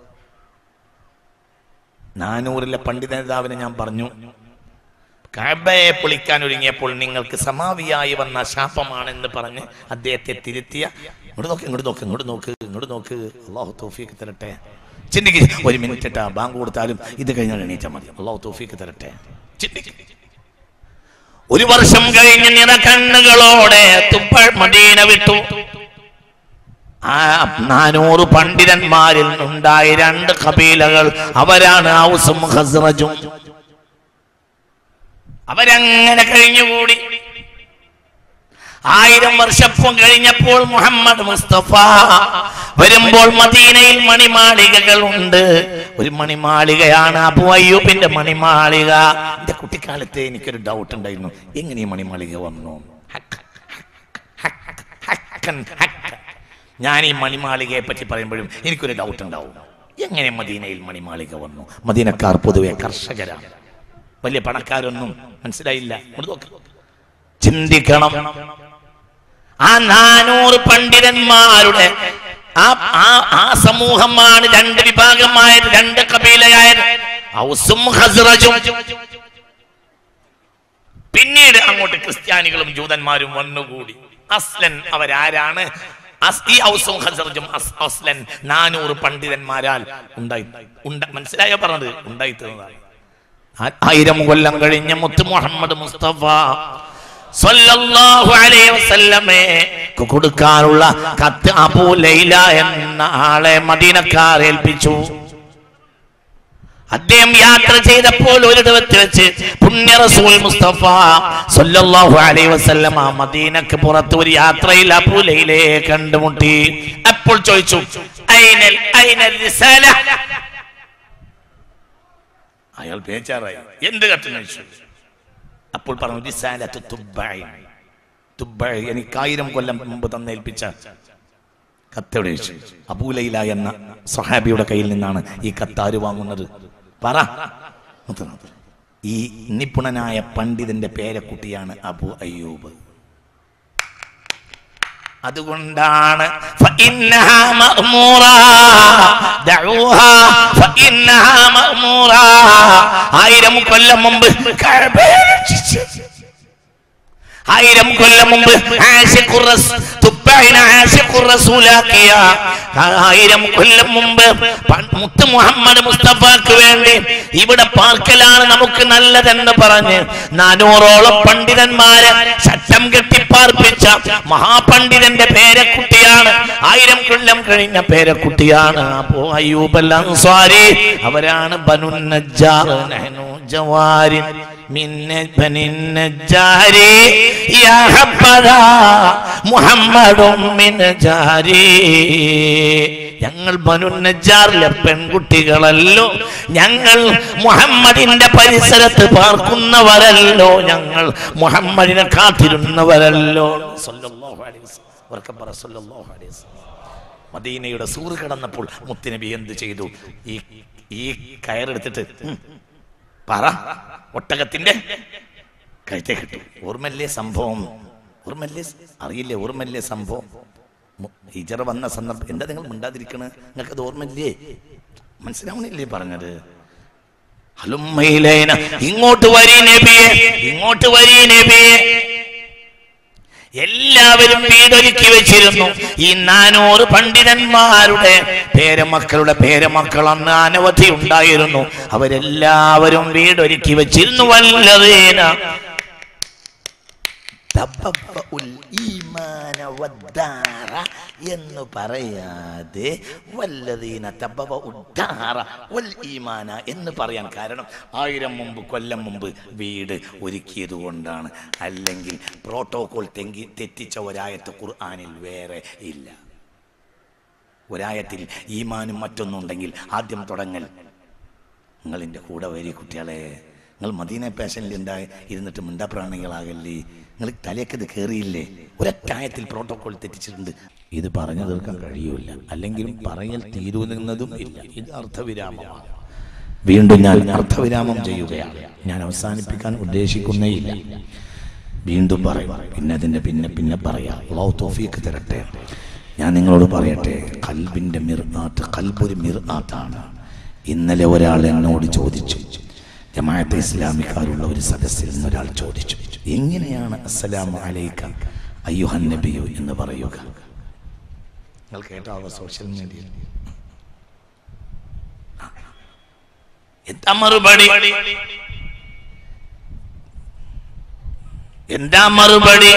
നാനൂറിലെ പണ്ഡിത നേതാവിനെ ഞാൻ പറഞ്ഞു കാബയെ പൊളിക്കാൻ ഒരുങ്ങിയപ്പോൾ നിങ്ങൾക്ക് സമാവിയായി വന്ന ശാപമാണെന്ന് പറഞ്ഞ് അദ്ദേഹത്തെ തിരുത്തിയ ഇങ്ങോട്ട് നോക്ക് ഇങ്ങോട്ട് നോക്ക് ഇങ്ങോട്ട് നോക്ക് ഇങ്ങോട്ട് നോക്ക് അള്ളാഹു തോഫീക്ക് തരട്ടെ ചിന്തിക്ക് ഒരു മിനിറ്റ് ഇട്ടാ ബാങ്ക് കൊടുത്താലും ഇത് കഴിഞ്ഞാൽ എണീറ്റാൽ മതി അള്ളാഹു തോഫീക്ക് തരട്ടെ ചിന്തിക്ക് ഒരു വർഷം കഴിഞ്ഞ് നിറ കണ്ണുകളോടെ തുപ്പൾ മദീന വിട്ടു ആ നാനൂറ് പണ്ഡിതന്മാരിൽ നിന്നുണ്ടായ രണ്ട് കബീലകൾ അവരാണ് ഔസും ഹസ്റജും അവരങ്ങനെ കഴിഞ്ഞുകൂടി ആയിരം വർഷപ്പം കഴിഞ്ഞപ്പോൾ മുഹമ്മദ് മുസ്തഫ വരുമ്പോൾ മദീനയിൽ മണിമാളികകൾ ഉണ്ട് ഒരു മണിമാളികയാണ് അബു അയ്യൂബിന്റെ മണിമാളിക എന്റെ കുട്ടിക്കാലത്ത് എനിക്കൊരു ഡൗട്ട് ഉണ്ടായിരുന്നു എങ്ങനെ ഈ മണിമാളിക വന്നു ഹക്ക്, ഹക്ക്, ഹക്കൻ, ഹക്ക്. ഞാൻ ഈ മണിമാളികയെ പറ്റി പറയുമ്പോഴും എനിക്കൊരു ഡൗട്ട് ഉണ്ടാവും എങ്ങനെ മദീനയിൽ മണിമാളിക വന്നു മദീനക്കാർ പൊതുവെ കർഷകരാണ് വലിയ പണക്കാരൊന്നും മനസ്സിലായില്ല ഇങ്ങോട്ട് നോക്ക്. ചിന്തിക്കണം ആ നാനൂറ് പണ്ഡിതന്മാരുടെ ആ ആ ആ സമൂഹമാണ് രണ്ട് വിഭാഗമായത് രണ്ട് കബീലയായത് ഔസും ഹസ്റജും പിന്നീട് അങ്ങോട്ട് ക്രിസ്ത്യാനികളും ജൂതന്മാരും വന്നുകൂടി അസ്ലൻ അവരാരാണ് അസ്- ഈ ഔസും ഹസർജും അസ്- അസ്ലൻ നാനൂറ് പണ്ഡിതന്മാരാൽ ഉണ്ടായി ഉണ്ട മനസ്സിലായോ പറഞ്ഞത് ഉണ്ടായിത്തീർന്നതാണ് ആ- ആയിരം കൊല്ലം കഴിഞ്ഞ മുത്ത് മുഹമ്മദ് മുസ്തഫ സ്വല്ലല്ലാഹു അലൈഹി വസല്ലമേ ക്ക് കൊടുക്കാനുള്ള കത്ത് അബൂ ലൈല എന്ന ആളെ മദീനക്കാർ ഏൽപ്പിച്ചു അദ്ദേഹം യാത്ര ചെയ്തപ്പോൾ ഒരിടത്ത് വെച്ച് പുണ്യ റസൂൽ മുസ്തഫ സല്ലല്ലാഹു അലൈഹി വസല്ലമ മദീനക്ക് പുറത്ത് ഒരു യാത്രയിൽ അബൂലയിലെ കണ്ടുമുട്ടി അപ്പോൾ ചോദിച്ചു ഐനൽ ഐനൽ റിസാല അയാൾ ബേജാറായി എന്ത് കത്തെന്ന് ചോദിച്ചു അപ്പോൾ പറഞ്ഞു റിസാലത്തു തുബ്ബഈ തുബ്ബഈ എനിക്ക് ആയിരം കൊല്ലം മുമ്പ് തന്നേൽപ്പിച്ച കത്തെവിടെ വെച്ചു അബൂലൈല എന്ന സഹാബിയുടെ കയ്യിൽ നിന്നാണ് ഈ കത്താര് വാങ്ങുന്നത് പറ മുത്തനാഥ്. ഈ നിപുണനായ പണ്ഡിതന്റെ പേരക്കുട്ടിയാണ് അബു അയ്യൂബ് അതുകൊണ്ടാണ് فإنها مأمورة دعوها فإنها مأمورة ആയിരം കൊല്ലം മുമ്പ് കഅബയെ രക്ഷിച്ച് ആയിരം കൊല്ലം മുമ്പ് ആശിഖുർ റസ്- തുബ്ബഈന ആശിഖുർ റസൂലാക്കിയ ആയിരം കൊല്ലം മുമ്പ് പ- മുത്ത് മുഹമ്മദ് മുസ്തഫക്ക് വേണ്ടി ഇവിടെ പാർക്കലാണ് നമുക്ക് നല്ലതെന്ന് പറഞ്ഞ് നാനൂറോളം പണ്ഡിതന്മാരെ ചട്ടം കെട്ടി പാർപ്പിച്ച മഹാപണ്ഡിതന്റെ പേരക്കുട്ടിയാണ് ആയിരം കൊല്ലം കഴിഞ്ഞ പേരക്കുട്ടിയാണ് അപ്പോ അയ്യൂബൽ അൻസ്വാരി അവരാണ് ബനു നജ്ജാർ നഹ്നു ജവാരിൻ من بني النجار يا حبذا محمد من جاري ഞങ്ങൾ ബനു നജ്ജാറിലെ പെൺകുട്ടികളല്ലോ ഞങ്ങൾ മുഹമ്മദിന്റെ പരിസരത്ത് പാർക്കുന്നവരല്ലോ ഞങ്ങൾ മുഹമ്മദിനെ കാത്തിരുന്നവരല്ലോ സല്ലല്ലാഹു അലൈഹി വസല്ലം. ഉറക്കെ പറ സല്ലല്ലാഹു അലൈഹി വസല്ലം. മദീനയുടെ സൂറ് കടന്നപ്പോൾ മുത്തുനബി എന്ത് ചെയ്തു ഈ ഈ കയറെടുത്തിട്ട് ഉം, പറ ഒട്ടകത്തിന്റെ കഴുത്തെ കിട്ടും ഓർമ്മല്ലേ സംഭവം ഓർമ്മല്ലേ അറിയില്ലേ ഓർമ്മല്ലേ സംഭവം മു- ഹിജറ വന്ന സന്ദർഭം എന്താ നിങ്ങൾ മിണ്ടാതിരിക്കണേ നിങ്ങൾക്ക് അത് ഓർമ്മയില്ലേ മനസ്സിലാവണില്ലേ പറഞ്ഞത് ഹലുമ്മയിലേന ഇങ്ങോട്ട് വരീ നബിയെ ഇങ്ങോട്ട് വരീ നബിയെ എല്ലാവരും വീടൊരുക്കി വെച്ചിരുന്നു ഈ നാനൂറ് പണ്ഡിതന്മാരുടെ പേരമക്കളുടെ പേരമക്കൾ അന്ന് അനവധി ഉണ്ടായിരുന്നു അവരെല്ലാവരും വീടൊരുക്കി വെച്ചിരുന്നു വല്ലതേന തബവ്വഉൽ ഈമാന വദ്ദാറ എന്ന് പറയാതെ വല്ലതീന തബവഉദ്ദാറ വൽ ഈമാന എന്ന് പറയാൻ കാരണം ആയിരം മുമ്പ് കൊല്ലം മുമ്പ് വീട് ഒരുക്കിയത് കൊണ്ടാണ് അല്ലെങ്കിൽ പ്രോട്ടോകോൾ തെങ്കി തെറ്റിച്ച ഒരായത്ത് ഖുർആനിൽ വേറെ ഇല്ല ഒരായത്തിൽ ഈമാനും മറ്റൊന്നുണ്ടെങ്കിൽ ആദ്യം തുടങ്ങൽ നിങ്ങൾ എൻ്റെ കൂടെ വരി കുട്ടികളെ നിങ്ങൾ മദീന പാഷനിൽ ഉണ്ടായി ഇരുന്നിട്ട് മിണ്ടാപ്രാണികളാകല്ലേ നിങ്ങൾ തലയൊക്കെ ഇത് കയറിയില്ലേ ഒരൊറ്റായത്തിൽ പ്രോട്ടോകോൾ തെറ്റിച്ചിട്ടുണ്ട് ഇത് പറഞ്ഞു തീർക്കാൻ കഴിയൂല അല്ലെങ്കിലും പറയൽ തീരുന്നതും ഇല്ല ഇത് അർത്ഥവിരാമമാണ് വീണ്ടും ഞാൻ അർത്ഥവിരാമം ചെയ്യുകയാണ് ഞാൻ അവസാനിപ്പിക്കാൻ ഉദ്ദേശിക്കുന്നേയില്ല വീണ്ടും പറയും പിന്നെ അതിൻ്റെ പിന്നെ പിന്നെ പറയാം അള്ളാഹു തോഫീക്ക് തരട്ടെ ഞാൻ നിങ്ങളോട് പറയട്ടെ കൽബിൻ്റെ മിർആത്ത് കൽബൊരു മിർആത്താണ് ഇന്നലെ ഒരാൾ എന്നോട് ചോദിച്ചു ജമാഅത്തെ ഇസ്ലാമിക്കാരുള്ള ഒരു സദസ്സിൽ നിന്ന് ഒരാൾ ചോദിച്ചു എങ്ങനെയാണ് അസ്സലാമു അലൈക്ക അയ്യുഹൻ നബിയു എന്ന് പറയുക നിങ്ങൾ കേട്ടോ സോഷ്യൽ മീഡിയയിൽ എന്താ മറുപടി എന്താ മറുപടി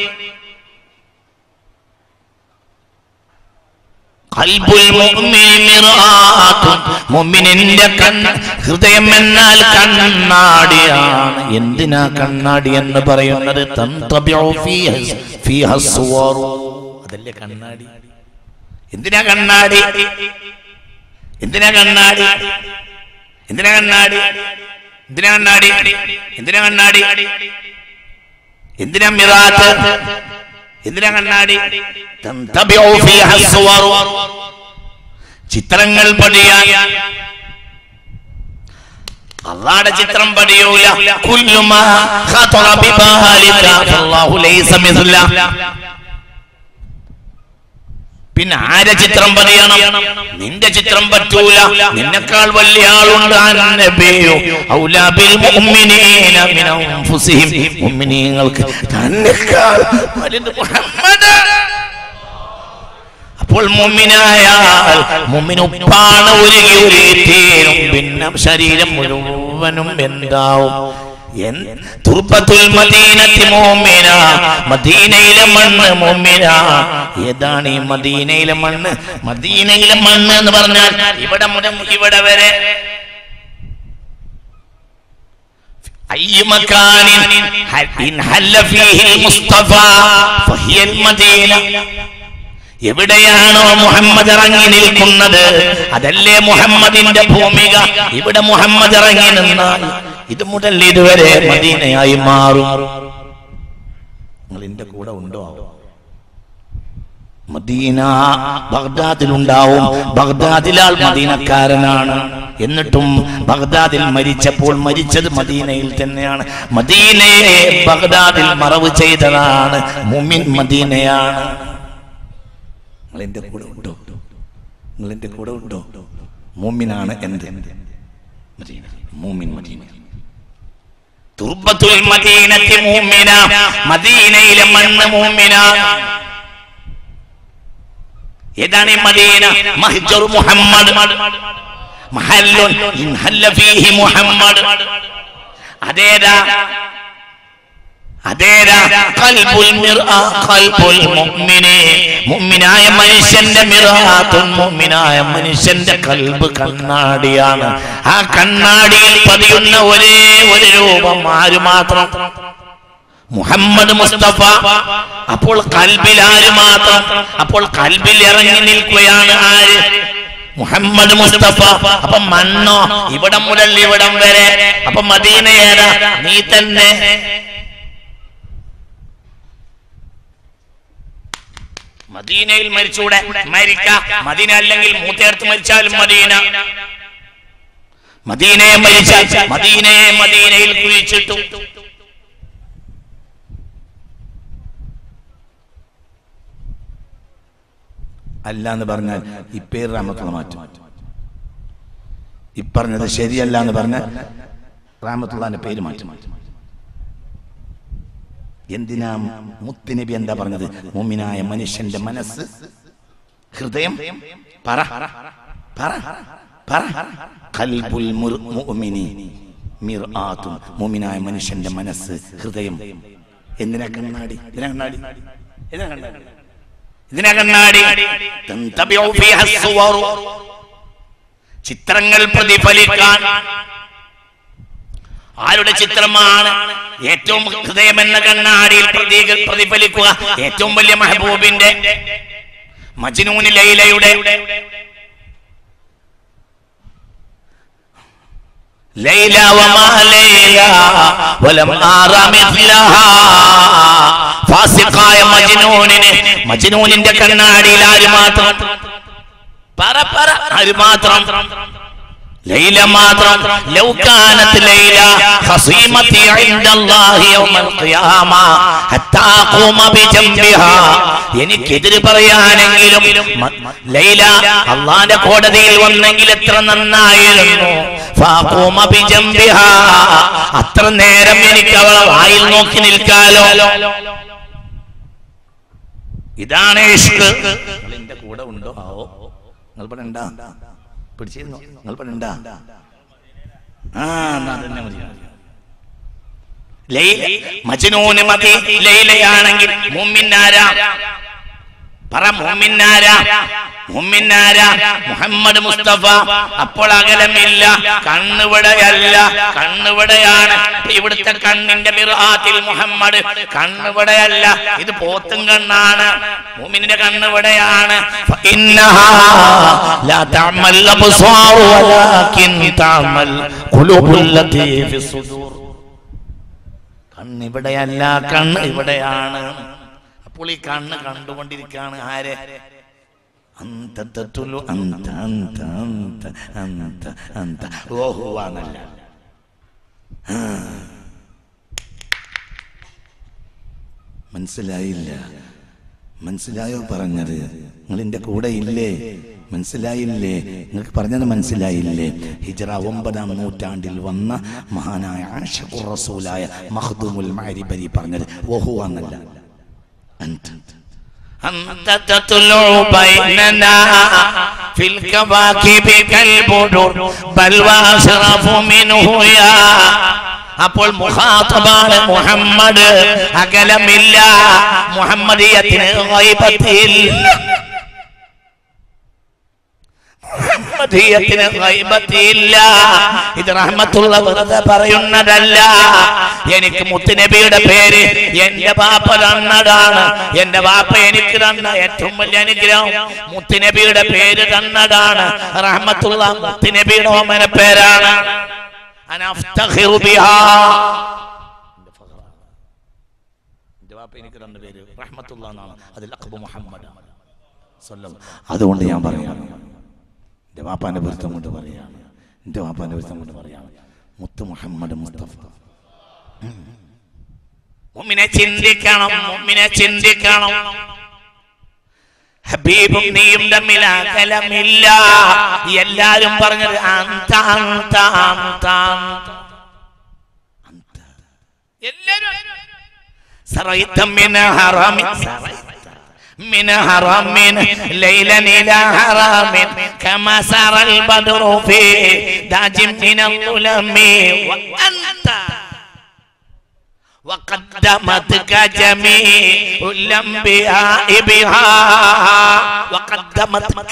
ഖൽബുൽ മുഅ്മിനി മിർആത്തുൻ മുഅ്മിനിന്റെ കണ്ണ് ഹൃദയം എന്നാൽ കണ്ണാടിയാണ് എന്തിനാ കണ്ണാടി എന്ന് പറയുന്നത് തന്തബിഉ ഫീഹ ഫീഹ സുവറു അതല്ലേ കണ്ണാടി എന്തിനാ കണ്ണാടി എന്തിനാ കണ്ണാടി എന്തിനാ കണ്ണാടി എന്തിനാ കണ്ണാടി എന്തിനാ കണ്ണാടി എന്തിനാ മിറാത്ത് എന്തിനാ കണ്ണാടി തന്തബിഉ ഫീഹ സുവറു ചിത്രങ്ങൾ പടിയാൻ അള്ളാടെ ചിത്രം പടിയൂല കുല്ലുമാ ഖതറ ബിബാലിക ഫല്ലാഹു ലൈസ മിസ്ല പിന്നെ ആരെ ചിത്രം പതിയണം നിന്റെ ചിത്രം പറ്റൂല നിന്നെക്കാൾ വലിയ ആളുണ്ട് നബിയോ ഔലാ ബിൽ മുഅ്മിനീന മിൻ അൻഫുസിഹിം മുഅ്മിനീങ്ങൾക്ക് തന്നെക്കാൾ വലുത് മുഹമ്മദ് അപ്പോൾ മുമ്മിനായാൽ മുമ്മിനുപ്പാണ് ഒരുങ്ങി ഒരുങ്ങി തീരും പിന്നെ ശരീരം മുഴുവനും എന്താവും എൻ- തുർബത്തുൽ മദീനത്തി മോമിന മദീനയിലെ മണ്ണ് മോമിന ഏതാണ് ഈ മദീനയിലെ മണ്ണ് മദീനയിലെ മണ്ണ് എന്ന് പറഞ്ഞാൽ ഇവിടെ മുതൽ ഇവിടെ വരെ أي مكان إن حل فيه المصطفى فهي المدينة എവിടെയാണോ മുഹമ്മദ് ഇറങ്ങി നിൽക്കുന്നത് അതല്ലേ മുഹമ്മദിന്റെ ഭൂമിക ഇവിടെ മുഹമ്മദ് ഇറങ്ങി നിന്നാൽ ഇത് മുതൽ ഇതുവരെ മദീനയായി മാറും നിങ്ങൾ എന്റെ കൂടെ ഉണ്ടോ മദീന ബഗ്ദാദിലുണ്ടാവും ബഗ്ദാദിലാൾ മദീനക്കാരനാണ് എന്നിട്ടും ബഗ്ദാദിൽ മരിച്ചപ്പോൾ മരിച്ചത് മദീനയിൽ തന്നെയാണ് മദീനയെ ബഗ്ദാദിൽ മറവ് ചെയ്തതാണ് മുമിൻ മദീനയാണ് നിങ്ങൾ എന്റെ കൂടെ ഉണ്ടോ നിങ്ങൾ എന്റെ കൂടെ ഉണ്ടോ മൂമിനാണ് എന്ത് മദീന മൂമിൻ മദീന തുർബത്തുൽ മദീനത്തി മൂമിന മദീനയിലെ മണ്ണ് മൂമിന ഏതാണ് ഈ മദീന മഹ്ജർ മുഹമ്മദ് മഹല്ലുൻ ഇൻ ഹല്ല ഫീഹി മുഹമ്മദ് അതേതാ അതേതാ ഖൽബുൽ മിർആ ഖൽബുൽ മുഅ്മിനി മുഅ്മിനായ മനുഷ്യന്റെ മിറാത്തുൻ മുഅ്മിനായ മനുഷ്യന്റെ കൽബ് കണ്ണാടിയാണ് ആ കണ്ണാടിയിൽ പതിയുന്ന ഒരേ ഒരു രൂപം ആര് മാത്രം മുഹമ്മദ് മുസ്തഫ അപ്പോൾ കൽബിൽ ആര് മാത്രം അപ്പോൾ കൽബിൽ ഇറങ്ങി നിൽക്കുകയാണ് ആര് മുഹമ്മദ് മുസ്തഫ അപ്പൊ മണ്ണോ ഇവിടം മുതൽ ഇവിടം വരെ അപ്പൊ മദീന ഏതാ നീ തന്നെ മദീനയിൽ മരിച്ചൂടെ മരിക്ക മദീന അല്ലെങ്കിൽ മൂത്തേർത്ത് മരിച്ചാലും മദീന മദീനയെ മരിച്ചാൽ മദീനയെ മദീനയിൽ കുഴിച്ചിട്ടു അല്ല എന്ന് പറഞ്ഞാൽ ഈ പേര് റാമത്തുള്ള മാറ്റും ഈ പറഞ്ഞത് ശരിയല്ല എന്ന് പറഞ്ഞാൽ റാമത്തുള്ളാന്റെ പേര് മാറ്റും എന്തിനാ മുത്തുനബി എന്താ പറഞ്ഞത് മുമിനായ മനുഷ്യന്റെ മനസ്സ് ഹൃദയം പറ പറ പറ ഖൽബുൽ മുർ- മുഅ്മിനി മിർആത്തുൻ മുമിനായ മനുഷ്യന്റെ മനസ്സ് ഹൃദയം എന്തിനാ കണ്ണാടി എന്തിനാ കണ്ണാടി എന്തിനാ കണ്ണാടി ഇതിനെ കണ്ണാടി തന്തബിഉ ഫീഹ സുവറു. ചിത്രങ്ങൾ പ്രതിഫലിക്കാൻ ആരുടെ ചിത്രമാണ് ഏറ്റവും ഹൃദയം എന്ന കണ്ണാടിയിൽ പ്രതീക പ്രതിഫലിക്കുക ഏറ്റവും വലിയ മെഹബൂബിന്റെ മജ്നൂന് ലൈലയുടെ ലൈല വമാ ലൈല വലം ആറ മിഥ്ലഹാ ഫാസിഖായ മജ്നൂനിന് മജ്നൂനിന്റെ കണ്ണാടിയിൽ ആര് മാത്രം പറ പറ ആര് മാത്രം ലൈല മാത്രം ലൗ കാനത്ത് ലൈല ഖസീമതി ഇൻദല്ലാഹി യൗമൽ ഖിയാമ ഹത്താ ഖൂമ ബിജംബിഹാ എനിക്കെതിര് പറയാനെങ്കിലും മ- ലൈല അള്ളാന്റെ കോടതിയിൽ വന്നെങ്കിൽ എത്ര നന്നായിരുന്നു ഫാഖൂമ ബിജംബിഹാ അത്ര നേരം എനിക്ക് അവളെ വായിൽ നോക്കി നിൽക്കാലോ ഇതാണ് ഇഷ്ക് എന്റെ കൂടെ ഉണ്ടോ ആവോ നിങ്ങൾ ഇവിടെ ഉണ്ടാ പിടിച്ചിരുന്നു നിങ്ങൾ ഇവിടെ ഉണ്ടാ ആ എന്നാ തന്നെ മതി ലൈല മജ്നൂന് മതി ലൈലയാണെങ്കിൽ മുമ്മിന്നാരാ പറ മുമ്മിന്നാരാ മുമ്മിന്നാരാ മുഹമ്മദ് മുസ്തഫ അപ്പോൾ അകലമില്ല കണ്ണുവിടെയല്ല കണ്ണുവിടെയാണ് ഇവിടുത്തെ കണ്ണിന്റെ മിറാത്തിൽ മുഹമ്മദ് കണ്ണുവിടെയല്ല ഇത് പോത്തും കണ്ണാണ് മുമിന്റെ കണ്ണുവിടെയാണ് ഇന്നഹാ ലാ തഅമൽ അബ്സാർ വലാകിൻ തഅമൽ ഖുലൂബുൽ ലതീ ഫിസ് സുദൂർ കണ്ണ് ഇവിടെയല്ല കണ്ണ് ഇവിടെയാണ് അപ്പോൾ ഈ കണ്ണ് കണ്ടുകൊണ്ടിരിക്കുകയാണ് ആരെ അന്ത തത്തുലു അന്ത അന്ത അന്ത അന്ത അന്ത ഓഹുവാന്നല്ല മനസ്സിലായില്ല മനസ്സിലായോ പറഞ്ഞത് നിങ്ങൾ എന്റെ കൂടെ ഇല്ലേ മനസ്സിലായില്ലേ നിങ്ങൾക്ക് പറഞ്ഞത് മനസ്സിലായില്ലേ ഹിജറ ഒമ്പതാം നൂറ്റാണ്ടിൽ വന്ന മഹാനായ ആഷിഖുർ റസൂലായ മഖ്ദൂമുൽ മാരിബരി പറഞ്ഞത് ഓഹു എന്നല്ല അന്ത أنت تطلع بيننا في الكواكب كالبدر بل وأشرف منه يا അപ്പോൾ മുഖാത്തബാണ് മുഹമ്മദ് അകലമില്ല മുഹമ്മദിയത്തിന് ഗൈബത്തില്ല മുഹമ്മദീയത്തിന് ഗൈബത്തില്ല ഇത് റഹ്മത്തുള്ള വെറുതെ പറയുന്നതല്ല എനിക്ക് മുത്തുനബിയുടെ പേര് എന്റെ ബാപ്പ തന്നതാണ് എന്റെ ബാപ്പ എനിക്ക് തന്ന ഏറ്റവും വലിയ അനുഗ്രഹം മുത്തുനബിയുടെ പേര് തന്നതാണ് റഹ്മത്തുള്ള മുത്തുനബിയുടെ ഓമന പേരാണ് അന അഫ്തഖിറു ബിഹാ. എന്റെ ബാപ്പ എനിക്ക് തന്ന പേര് റഹ്മത്തുള്ള എന്നാണ് അതിൽ അഖ്ബു മുഹമ്മദ് അതുകൊണ്ട് ഞാൻ പറയാം എൻ്റെ വാപ്പാന്റെ പൊരുത്തം കൊണ്ട് പറയാണ് എൻ്റെ വാപ്പാന്റെ പൊരുത്തം കൊണ്ട് പറയാണ് മുത്ത് മുഹമ്മദ് മുസ്തഫ മുമ്മിനെ ചിന്തിക്കണം മുമ്മിനെ ചിന്തിക്കണം ഹബീബും നീയും തമ്മിൽ അകലമില്ല എല്ലാരും പറഞ്ഞത് അന്ത അന്ത അന്ത അന്ത. എല്ലാരും سريت من حرم من حرم ليلا إلى حرم كما سار البدر في داج من الظلم وأنت وقدمتك جميع الأنبياء بها وقدمتك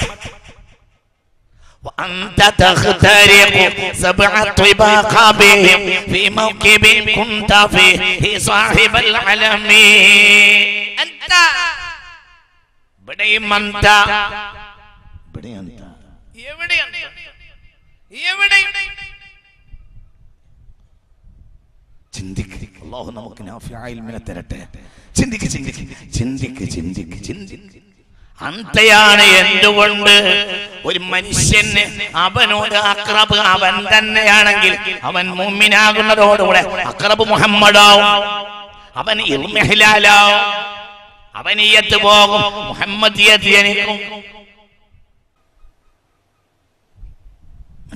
وأنت تخترق سبع طباق بهم في موكب كنت فيه صاحب العلم أنت ഇവിടെയും അന്ത ഇവിടെ അന്ത എവിടെയാണ് എവിടെ ചിന്തിക്ക് അള്ളാഹു നമുക്ക് നാഫിയായ ഇൽമിനെ തരട്ടെ ചിന്തിക്ക് ചിന്തിക്ക് ചിന്തിക്ക് ചിന്തിക്ക് ചിന്തിക്ക് അന്തയാണ് എന്തുകൊണ്ട് ഒരു മനുഷ്യന് അവനോട് അക്രബ് അവൻ തന്നെയാണെങ്കിൽ അവൻ മുമ്മിനാകുന്നതോടുകൂടെ അക്രബ് മുഹമ്മദാവും അവൻ ഇർമിഹിലാലാവും അവനീയത്ത് പോകും മുഹമ്മദിയത്ത് ജനിക്കും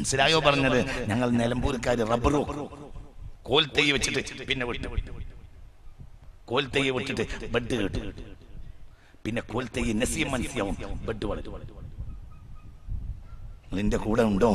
മനസ്സിലായോ പറഞ്ഞത് ഞങ്ങൾ നിലമ്പൂർക്കാർ റബ്ബറോ കോൽത്തൈ വെച്ചിട്ട് പിന്നെ വിട്ടു കോൽത്തൈ വിട്ടിട്ട് ബെഡ് കേട്ടു പിന്നെ കോൽത്തൈ നസീം മനസ്സിയാവും ബെഡ് വളരും നിന്റെ കൂടെ ഉണ്ടോ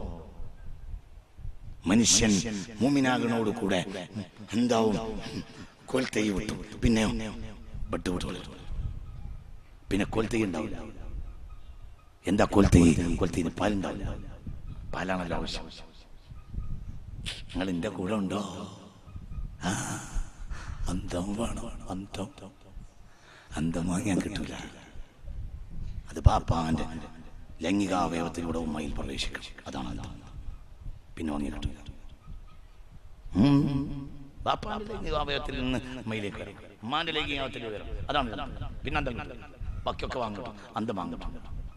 മനുഷ്യൻ മൂമിനാകണോട് കൂടെ എന്താവും കോൽത്തൈ വിട്ടു പിന്നെയോ ബെഡ് വിട്ടു വളരും പിന്നെ കോൽത്തൈ ഉണ്ടാവില്ല എന്താ കോൽത്തൈ കോൽത്തൈന് പാലുണ്ടാവില്ല പാലാണല്ലോ ആവശ്യം നിങ്ങൾ എന്റെ കൂടെ ഉണ്ടോ ആ, അന്തം വേണം അന്തം അന്തം വാങ്ങിയാൻ കിട്ടൂല അത് പാപ്പാന്റെ ലൈംഗികാവയവത്തിലൂടെ ഉമ്മയിൽ പ്രവേശിക്കും അതാണ് അന്തം പിന്നെ വാങ്ങി കിട്ടൂല ഉം. ബാപ്പാന്റെ ലൈംഗികാവയവത്തിൽ നിന്ന് ഉമ്മയിലേക്ക് വരും ഉമ്മാന്റെ ലൈംഗികാവയത്തിൽ വരും അതാണ് അന്തം. പിന്നെ അന്തം കിട്ടില്ല ബാക്കിയൊക്കെ വാങ്ങട്ടും അന്തം വാങ്ങട്ടും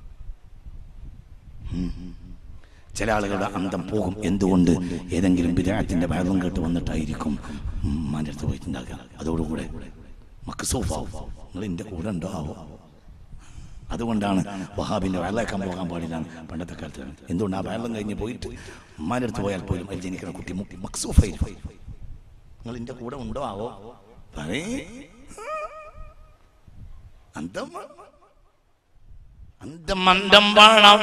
ചില ആളുകളുടെ അന്തം പോകും എന്തുകൊണ്ട് ഏതെങ്കിലും വിരാജത്തിന്റെ വെള്ളം കേട്ട് വന്നിട്ടായിരിക്കും ഉമ്മാന്റെ അടുത്ത് പോയിട്ടുണ്ടാകുക അതോടുകൂടെ മക്സൂഫാവും നിങ്ങൾ എന്റെ കൂടെ ഉണ്ടോ ആവോ അതുകൊണ്ടാണ് വഹാബിന്റെ വെള്ളേക്കാൻ പോകാൻ പാടില്ല പണ്ടത്തെ കാലത്ത് എന്തുകൊണ്ട് ആ വെള്ളം കഴിഞ്ഞ് പോയിട്ട് ഉമ്മാന്റെ അടുത്ത് പോയാൽ പോലും അതിൽ ജനിക്കുന്ന കുട്ടി മുക്കി മക്സൂഫായിരിക്കും നിങ്ങൾ എന്റെ കൂടെ ഉണ്ടോ ആവോ പറയേ അന്തം അന്തം അന്തം വേണം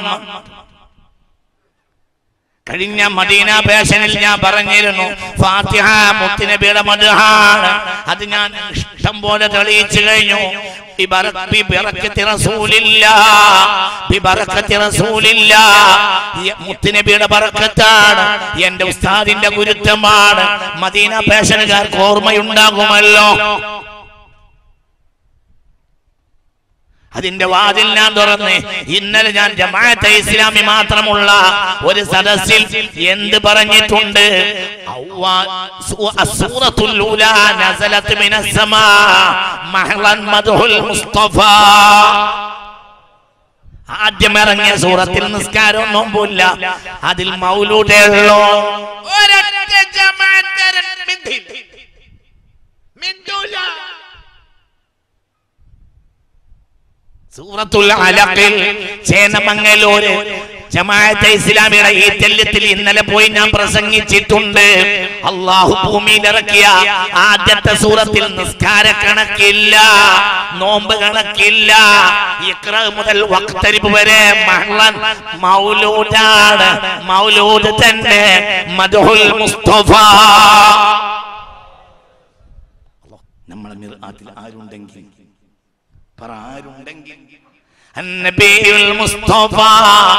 കഴിഞ്ഞ മദീന പേഷനിൽ ഞാൻ പറഞ്ഞിരുന്നു ഫാത്തിഹ മുത്തുനബിയുടെ മധുഹാണ് അത് ഞാൻ ഇഷ്ടം പോലെ തെളിയിച്ചു കഴിഞ്ഞു ബിബറ- ബിബറക്കത്തി റസൂലില്ലാ. ബിബറക്കത്തി റസൂലില്ലാ. ഈ മുത്തുനബിയുടെ ബറക്കത്താണ് എന്റെ ഉസ്താദിന്റെ ഗുരുത്വമാണ് മദീന പേഷനുകാർക്ക് ഓർമ്മയുണ്ടാകുമല്ലോ അതിന്റെ വാതിൽ ഞാൻ തുറന്ന് ഇന്നലെ ഞാൻ ജമാഅത്തെ ഇസ്ലാമി മാത്രമുള്ള ഒരു സദസ്സിൽ എന്ത് പറഞ്ഞിട്ടുണ്ട് ഔവ്വ- സൂ- അസ്സൂറത്തുൽ ഊലാ നസലത്ത് മിനസ്സമാ മഹ്ളൻ മദ്ഹുൽ മുസ്തഫ ആദ്യം ഇറങ്ങിയ സൂറത്തിൽ നിസ്കാരം നോമ്പില്ല അതിൽ മൗലൂദേ ഉള്ളൂ ഒരൊറ്റ ജമാഅത്തരൻ മിണ്ടി- മിണ്ടൂല സൂറത്തുൽ അലഖിൽ ചേന്നമംഗലൂര് ജമാഅത്തെ ഇസ്ലാമിയുടെ ഈ തെല്ലത്തിൽ ഇന്നലെ പോയി ഞാൻ പ്രസംഗിച്ചിട്ടുണ്ട് അള്ളാഹു ഭൂമിയിൽ ഇറക്കിയ ആദ്യത്തെ സൂറത്തിൽ നിസ്കാര കണക്കില്ല നോമ്പ് കണക്കില്ല ഇക്ര മുതൽ വക്തരിപ്പ് വരെ മഹ്ളൻ മൗലൂദാണ് മൗലൂദ് തന്നെ മദ്ഹുൽ മുസ്തഫ നമ്മളെ മിർആത്തിൽ ആരുണ്ടെങ്കിൽ പറ ആരുണ്ടെങ്കിൽ النبي المصطفى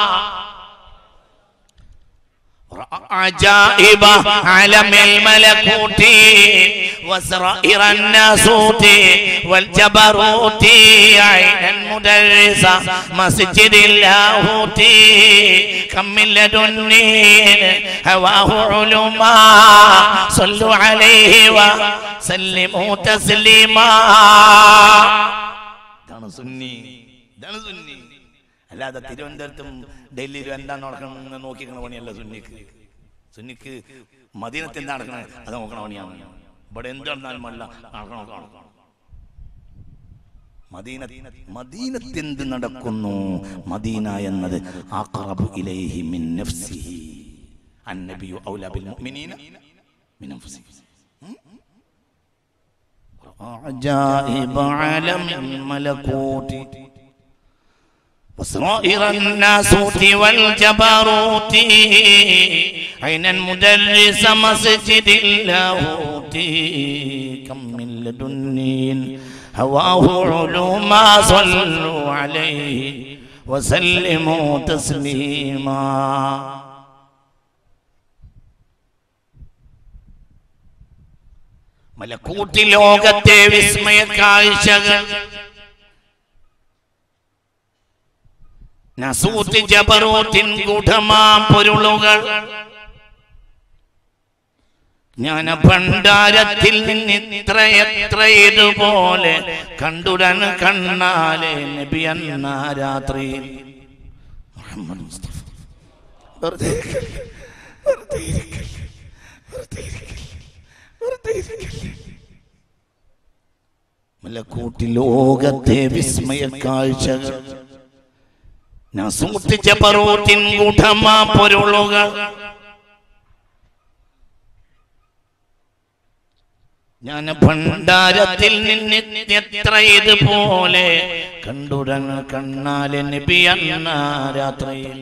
عجائب عالم الملكوت وسرائر الناسوت والجبروت عين المدرسة مسجد اللاهوت كم من لدني هواه علما صلوا عليه وسلموا تسليما ഇതാണ് സുന്നി ഇതാണ് സുന്നി അല്ലാതെ തിരുവനന്തപുരത്തും ഡൽഹിയിലും എന്താ നടക്കണമെന്ന് നോക്കിക്കണ പണിയല്ല സുന്നിക്ക് സുന്നിക്ക് മദീനത്തിൽ എന്താ നടക്കണത് അത് നോക്കണ പണിയാണ് ഇവിടെ എന്ത് നടന്നാലും അല്ല നടക്കണം നടക്കണം മദീന മദീനത്ത് എന്ത് നടക്കുന്നു മദീന എന്നത് അഖറബു ഇലൈഹി മിൻ നഫ്സിഹി അന്നബിയു ഔലാ ബിൽ മുഅ്മിനീന മിൻ അൻഫുസിഹിം عجائب عالم الملكوت وسرائر الناسوت والجبروت عينا مدرس مسجد اللاهوت كم من لدني هواه علوما صلوا عليه وسلموا تسليما മലക്കൂട്ടി ലോകത്തെ വിസ്മയ കാഴ്ചകൾ നസൂത്ത് ജബറൂത്തിൻ ഗൂഢമാം പൊരുളുകൾ ജ്ഞാന ഭണ്ഡാരത്തിൽ നിന്ന് ഇത്ര എത്ര ഇതുപോലെ കണ്ടുടൻ കണ്ണാലെ നബി അന്ന രാത്രി മുഹമ്മദ് മുസ്തഫ വെറുതെ ഇരിക്കല്ലേ, വെറുതെ ഇരിക്കല്ലേ, വെറുതെ ഇരിക്കല്ലേ, വെറുതെ ഇരിക്കല്ലേ. മലക്കൂട്ടി ലോകത്തെ വിസ്മയ കാഴ്ചകൾ നസൂത്ത് ജബറൂത്തിൻ ഗൂഢമാ പൊരുളുകൾ ഞാൻ ഭണ്ഡാരത്തിൽ നിന്ന് എത്ര ഇതുപോലെ കണ്ടുടൻ കണ്ണാലെ നബിയന്ന രാത്രിയിൽ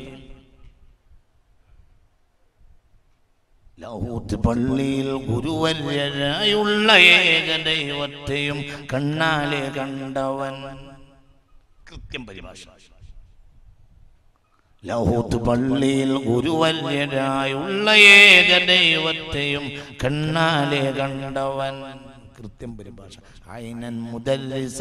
ലഹൂത്ത് പള്ളിയിൽ ഗുരുവര്യരായുള്ള ഏക ദൈവത്തെയും കണ്ണാലെ കണ്ടവൻ കൃത്യം പരിഭാഷ ലഹൂത്ത് പള്ളിയിൽ ഗുരുവര്യരായുള്ള ഏക ദൈവത്തെയും കണ്ണാലെ കണ്ടവൻ കൃത്യം പരിഭാഷ ഐനൻ മുദല്ലിസ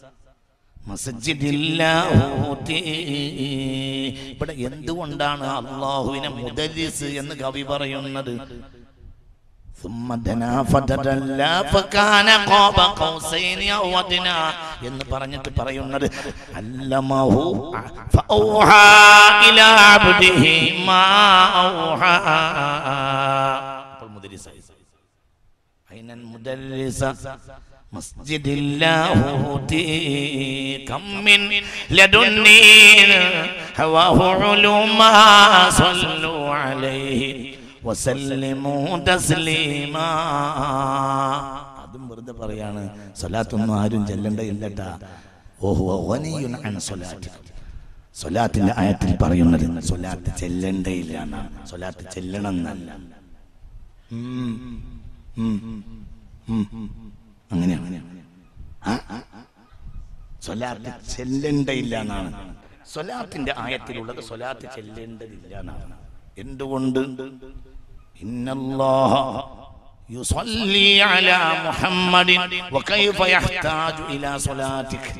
മസ്ജിദില്ലാഹൂതി. ഇവിടെ എന്തുകൊണ്ടാണ് അള്ളാഹുവിനെ മുദല്ലിസ് എന്ന് കവി പറയുന്നത് ثم دنا فتدلى فكان قاب قوسين أو أدنى എന്ന് പറഞ്ഞിട്ട് പറയുന്നത് അല്ലമഹു ഫൗഹാ ഇലാ അബ്ദിഹി മാ ഔഹാ അപ്പോൾ മുദരിസായി أين المدرس مسجد اللاهوت كم من لدني هواه علوما صلوا عليه وسلموا تسليما അതും വെറുതെ പറയാണ് സ്വലാത്തൊന്നും ആരും ചെല്ലണ്ടയില്ലട്ടാ ഓഹോ ഓനയുൻ അൻ സ്വലാറ്റ് സ്വലാത്തിന്റെ ആയത്തിൽ പറയുന്നത് സ്വലാത്ത് ചെല്ലണ്ടയില്ല എന്നാണ് സ്വലാത്ത് ചെല്ലണം എന്നല്ല ഉം. ഉം. ഉം. അങ്ങനെയാണ് ആ, ആ, ആ. സ്വലാത്ത് ചെല്ലേണ്ടയില്ല എന്നാണ് സ്വലാത്തിന്റെ ആയത്തിലുള്ളത് സ്വലാത്ത് ചെല്ലേണ്ടതില്ല എന്നാണ് എന്തുകൊണ്ട് ഇന്നല്ലാഹ യുസല്ലി അലാ മുഹമ്മദിൻ വകൈഫ യഹ്താജു ഇലാ സ്വലാത്തിക്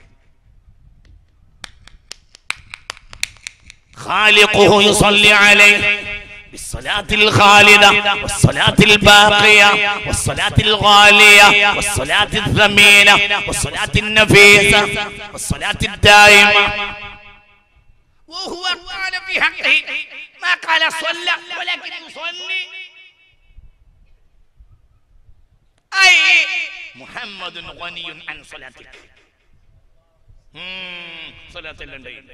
خالقه يصلي عليه بالصلاة الخالدة والصلاة الباقية والصلاة الغالية والصلاة الثمينة والصلاة النفيسة والصلاة الدائمة وهو قال في حقه ما قال صلى ولكن يصلي أي محمد غني عن صلاتك مم، صلاة اللندين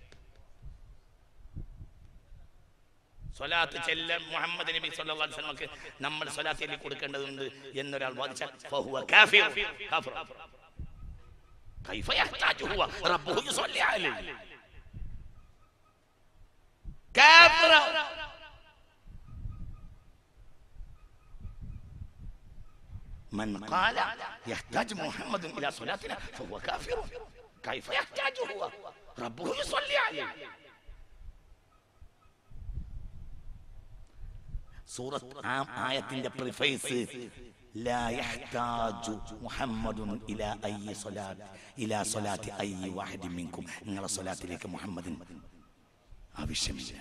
സ്വലാത്ത് ചെല്ലാൻ മുഹമ്മദ് നബി സല്ലല്ലാഹു അലൈഹി വസല്ലമക്ക് നമ്മൾ സ്വലാത്തിൽ കൊടുക്കേണ്ടതുണ്ട് എന്നൊരാൾ വാദിച്ചാൽ ഫഹുവ കാഫിർ കാഫിർ കൈഫ യഹ്താജു ഹുവ റബ്ബുഹു യുസല്ലി അലൈഹി കാഫിർ من قال يحتاج محمد الى صلاتنا فهو كافر كيف يحتاج هو ربه يصلي عليه സൂറത്ത് ആ ആയത്തിന്റെ പ്രിഫൈസ് لا يحتاج محمد الى اي صلاه الى صلاه اي واحد منكم നിങ്ങളുടെ സ്വലാത്തിലേക്ക് മുഹമ്മദിൻ ആവശ്യമില്ല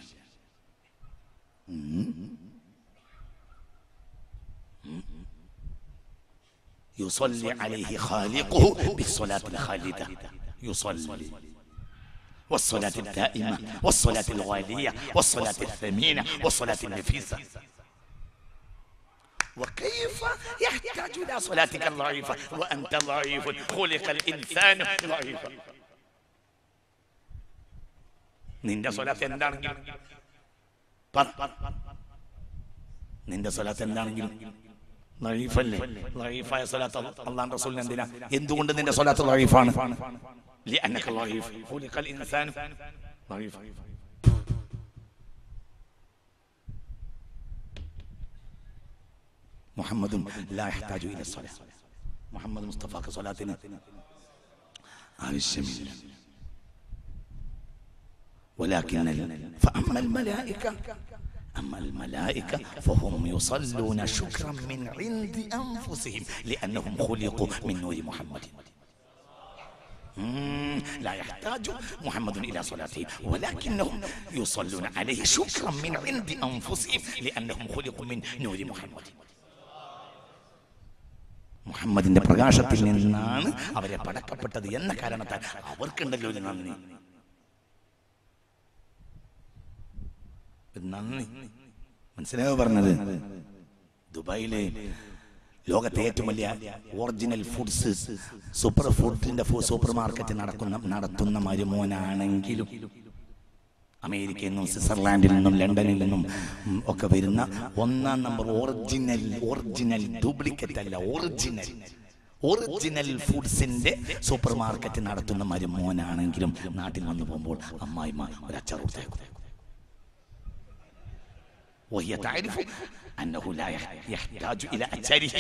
يصلي عليه خالقه بالصلاة الخالدة يصلي والصلاة الدائمة والصلاة الغالية والصلاة الثمينة والصلاة النفيسة وكيف يحتاج إلى صلاتك الضعيفة وأنت ضعيف خلق الإنسان ضعيفا നിന്റെ സ്വലാത്ത് എന്താണെങ്കിലും പറ നിന്റെ സ്വലാത്ത് എന്താണെങ്കിലും ലൈഫല്ലേ ലൈഫായ സ്വലാത്ത് അള്ളാൻ റസൂലിന് എന്തിനാ എന്തുകൊണ്ട് നിന്റെ സ്വലാത്ത് ലൈഫാണ് لأنك ضعيف خلق الإنسان ضعيف محمد لا يحتاج إلى الصلاة محمد مصطفى صلاتنا ആവശ്യമില്ല ولكن ال- فأما الملائكة أما الملائكة فهم يصلون شكرا من عند أنفسهم لأنهم خلقوا من نور محمد مم، لا يحتاج محمد إلى صلاته ولكنهم يصلون عليه شكرا من عند أنفسهم لأنهم خلقوا من نور محمد മുഹമ്മദിന്റെ പ്രകാശത്തിൽ നിന്നാണ് അവരെ പടക്കപ്പെട്ടത് എന്ന കാരണത്താൽ അവർക്കുണ്ടല്ലോ ഒരു നന്ദി ഒരു നന്ദി മനസ്സിലായോ പറഞ്ഞത് ദുബായിലെ ലോകത്തെ ഏറ്റവും വലിയ ഒറിജിനൽ ഫുഡ്സ് സൂപ്പർ ഫുഡിന്റെ സൂപ്പർ മാർക്കറ്റ് നടക്കുന്ന നടത്തുന്ന മരുമോനാണെങ്കിലും അമേരിക്കയിൽ നിന്നും സ്വിറ്റ്സർലാൻഡിൽ നിന്നും ലണ്ടനിൽ നിന്നും ഉം, ഒക്കെ വരുന്ന ഒന്നാം നമ്പർ ഒറിജിനൽ ഒറിജിനൽ ഡ്യൂപ്ലിക്കേറ്റ് അല്ല ഒറിജിനൽ ഒറിജിനൽ ഫുഡ്സിന്റെ സൂപ്പർ മാർക്കറ്റ് നടത്തുന്ന മരുമോനാണെങ്കിലും നാട്ടിൽ വന്നു പോകുമ്പോൾ അമ്മായിമ്മ ഒരു അച്ചാർ കൊടുത്തേക്കും وهي تعرف أنه لا يحتاج إلى أثره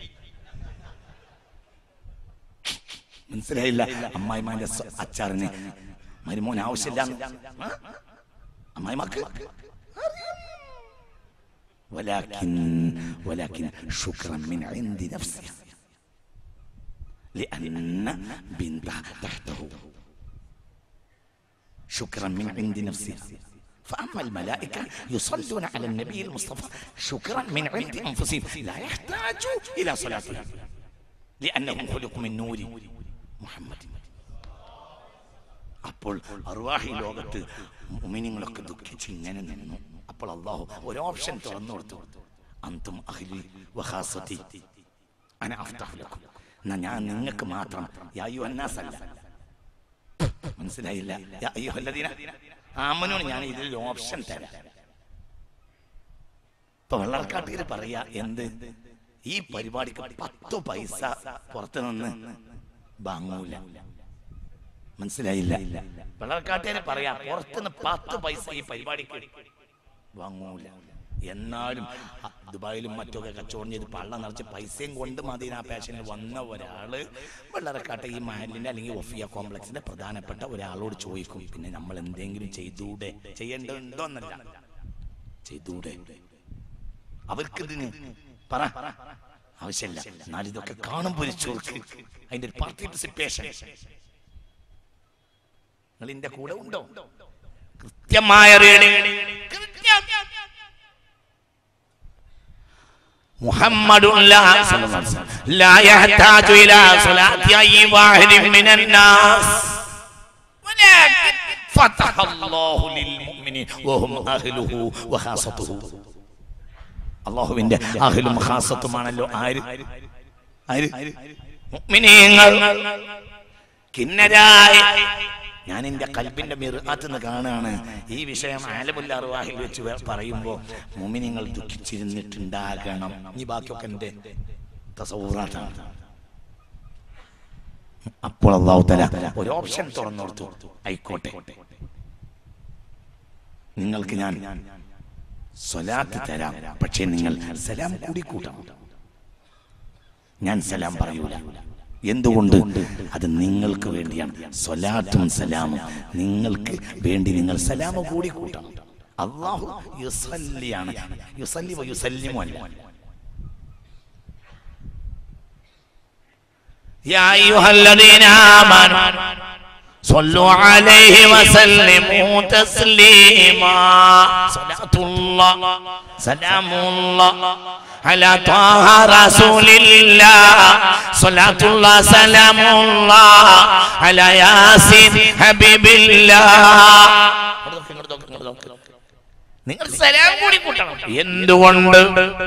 മനസ്സിലായില്ല അമ്മായിമാന്റെ സ്വ- അച്ചാറിന് മരുമോൻ ആവശ്യമില്ല അമ്മായിമാക്ക് ولكن ولكن شكرا من عند نفسه لأن بنتها تحته شكرا من عند نفسها فأما الملائكة يصلون على النبي المصطفى شكرا من عند أنفسهم لا يحتاج إلى صلاتهم لأنهم خلقوا من نور محمد അപ്പോൾ അറുവാഹി ലോകത്ത് മുമിനിങ്ങളൊക്കെ ദുഃഖിച്ച് ഇങ്ങനെ നിന്നു അപ്പോൾ അള്ളാഹു ഒരു ഓപ്ഷൻ തുറന്നു കൊടുത്തു അന്തും അഹ്ലി വഹാസതി അന അഫ്തഹു ലക്കും എന്നാ ഞാൻ നിങ്ങൾക്ക് മാത്രം യാ അയ്യുഹന്നാസ് അല്ല മനസ്സിലായില്ല യാ അയ്യുഹല്ലദീന ആമനോട് ഞാൻ ഇതിൽ ഓപ്ഷൻ തരാം ഇപ്പൊ വെള്ളർക്കാട്ടിൽ പറയാ എന്ത് ഈ പരിപാടിക്ക് പത്ത് പൈസ പുറത്തു നിന്ന് വാങ്ങൂല മനസ്സിലായില്ല വെള്ളർക്കാട്ടുകാര് പറയാ പുറത്തുനിന്ന് പത്ത് പൈസ ഈ പരിപാടിക്ക് വാങ്ങൂല എന്നാലും അ- ദുബായിലും മറ്റൊക്കെ കച്ചവടം ചെയ്ത് പള്ള നിറച്ച് പൈസയും കൊണ്ട് മദീന പാഷനിൽ വന്ന ഒരാള് വെള്ളറക്കാട്ട ഈ മഹലിന്റെ അല്ലെങ്കിൽ ഒഫിയ കോംപ്ലക്സിന്റെ പ്രധാനപ്പെട്ട ഒരാളോട് ചോദിക്കും പിന്നെ നമ്മൾ എന്തെങ്കിലും ചെയ്തൂടെ ചെയ്യേണ്ടതുണ്ടോ എന്നല്ല ചെയ്തൂടെ അവർക്കിതിന് പറ ആവശ്യമില്ല എന്നാൽ ഇതൊക്കെ കാണുമ്പോൾ ഒരു ചുർക്ക് അതിന്റെ ഒരു പാർട്ടിസിപ്പേഷൻ നിങ്ങൾ ഇതിന്റെ കൂടെ ഉണ്ടോ കൃത്യമായ റീഡിംഗ് محمد لا لا يحتاج إلى صلاة أي واحد من الناس ولكن فتح الله للمؤمنين وهم أهله وخاصته അള്ളാഹുവിന്റെ അഹലും ഖാസത്തുമാണല്ലോ ആര് ആര് മുഅ്മിനീങ്ങൾ കിന്നരായി ഞാൻ എന്റെ കൽബിന്റെ മിറുകാത്ത് നിന്ന് കാണുകയാണ് ഈ വിഷയം ആലമുല്ല അറുവാഹിൽ വെച്ച് വേ- പറയുമ്പോ മുമിനിങ്ങൾ ദുഃഖിച്ചിരുന്നിട്ടുണ്ടാകണം ഈ ബാക്കിയൊക്കെ എന്റെ തസവൂറാട്ടാണ് അപ്പോൾ അള്ളാഹു തല ഒരു ഓപ്ഷൻ തുറന്നു കൊടുത്തു ആയിക്കോട്ടെ നിങ്ങൾക്ക് ഞാൻ സ്വലാത്ത് തരാം പക്ഷേ നിങ്ങൾ സലാം കൂടി കൂട്ടണം ഞാൻ സലാം പറയൂല എന്തുകൊണ്ട് അത് നിങ്ങൾക്ക് വേണ്ടിയാണ് സ്വലാത്തും സലാമും നിങ്ങൾക്ക് വേണ്ടി നിങ്ങൾ സലാമ കൂടി കൂട്ടണം അള്ളാഹു യുസല്ലിയാണ് യുസല്ലി വ യുസല്ലിമു അല്ല يا أيها الذين آمنوا صلوا عليه وسلموا تسليما صلاة الله سلام الله على طه رسول الله صلاة الله سلام الله على ياسين حبيب الله നിങ്ങൾ സലാം കൂടി കൂട്ടണം എന്തുകൊണ്ട്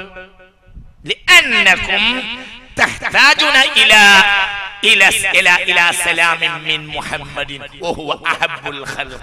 لأنكم تحتاجون إلى إلى إلى إلى سلام من محمد وهو أحب الخلق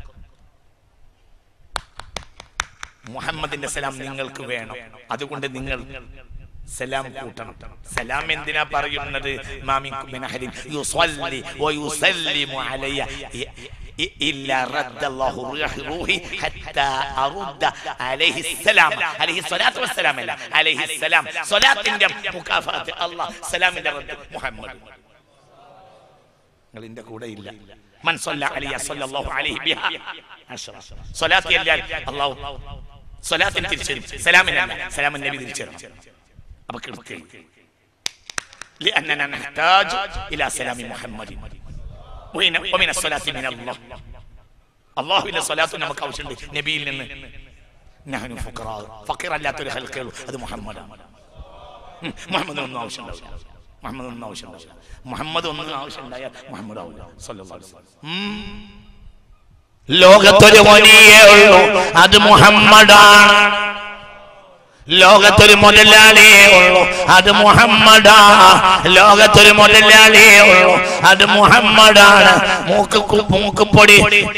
മുഹമ്മദിന്റെ സലാം നിങ്ങൾക്ക് വേണം അതുകൊണ്ട് നിങ്ങൾ സലാം കൂട്ടണം സലാം എന്തിനാ പറയുന്നത് മാമിൻകും മിൻ അഹദിൻ യുസല്ലി വയുസല്ലിമു അലയ്യ ഇ- ഇ- ഇല്ല റദ്ദല്ലാഹു റൂഹി റൂഹി ഹത്താ അറുദ്ദ അലൈഹി സലാം അലൈഹി സ്വലാത്തു വസ്സലാം അല്ല അലൈഹി സലാം സ്വലാത്തിന്റെ മുകാഫാത്ത് അല്ലാഹ് സലാമിന്റെ റദ്ദ് മുഹമ്മദ് നിങ്ങൾ എന്റെ കൂടെ ഇല്ല من صلى عليه صلى الله عليه بها عشرة صلاة يلال الله صلاة ترسل سلام الله سلام النبي ترسل أبكر بكر لأننا نحتاج إلى سلام محمد وين ومن الصلاة من الله الله إلى صلاة نمك أوشن نبي لنا نحن فقراء فقير لا تري خلق هذا محمد മുഹമ്മദ് ഒന്നും ആവശ്യമുണ്ടാവില്ല മുഹമ്മദ് ഒന്നും ആവശ്യമുണ്ടാവില്ല മുഹമ്മദ് ഒന്നും ആവശ്യമുണ്ടായാൽ മുഹമ്മദ് ആവില്ല സല്ലല്ലാഹു അലൈഹി വസല്ലം. ഉം. ലോകത്തൊരു വലിയേ ഉള്ളൂ അത് മുഹമ്മദാണ് ലോകത്തൊരു മുതലാളിയേ ഉള്ളൂ അത് മുഹമ്മദാ ലോകത്തൊരു മുതലാളിയേ ഉള്ളൂ അത് മുഹമ്മദാണ് മൂക്ക് കു- മൂക്കുപൊടി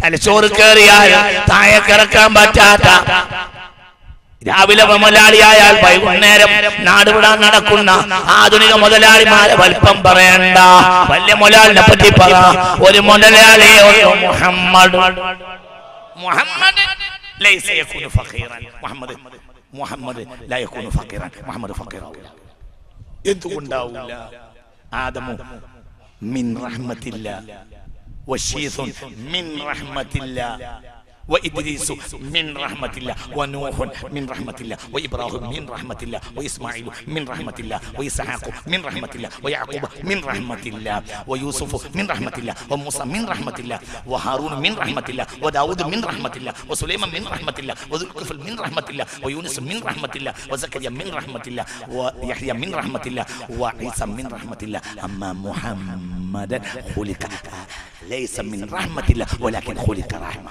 തലച്ചോറ് കയറിയാൽ താഴെ കിടക്കാൻ പറ്റാത്ത രാവിലെ മുതലാളിയായാൽ വൈകുന്നേരം നാടുവിടാൻ നടക്കുന്ന ആധുനിക മുതലാളിമാരെ വലിപ്പം പറയണ്ട വലിയ മുതലാളിനെ പറ്റി പറ ഒരു മുതലാളിയെ ഒരു മുഹമ്മദ് മുഹമ്മദ് ലൈസ യകൂനു ഫഖീറൻ മുഹമ്മദ് മുഹമ്മദ് ലാ യകൂനു ഫഖീറൻ മുഹമ്മദ് ഫഖീറാവില്ല എന്തുകൊണ്ടാവില്ല ആദമു മിൻ റഹ്മത്തില്ല وشيث من رحمة الله وإدريس من رحمة الله ونوح من رحمة الله وإبراهيم من رحمة الله وإسماعيل من رحمة الله وإسحاق من رحمة الله ويعقوب من رحمة الله ويوسف من رحمة الله وموسى من رحمة الله وهارون من رحمة الله وداود من رحمة الله وسليمان من رحمة الله وذو الكفل من رحمة الله ويونس من رحمة الله وزكريا من رحمة الله ويحيى من رحمة الله وعيسى من رحمة الله أما محمد خلق ليس من رحمة الله ولكن خلق رحمة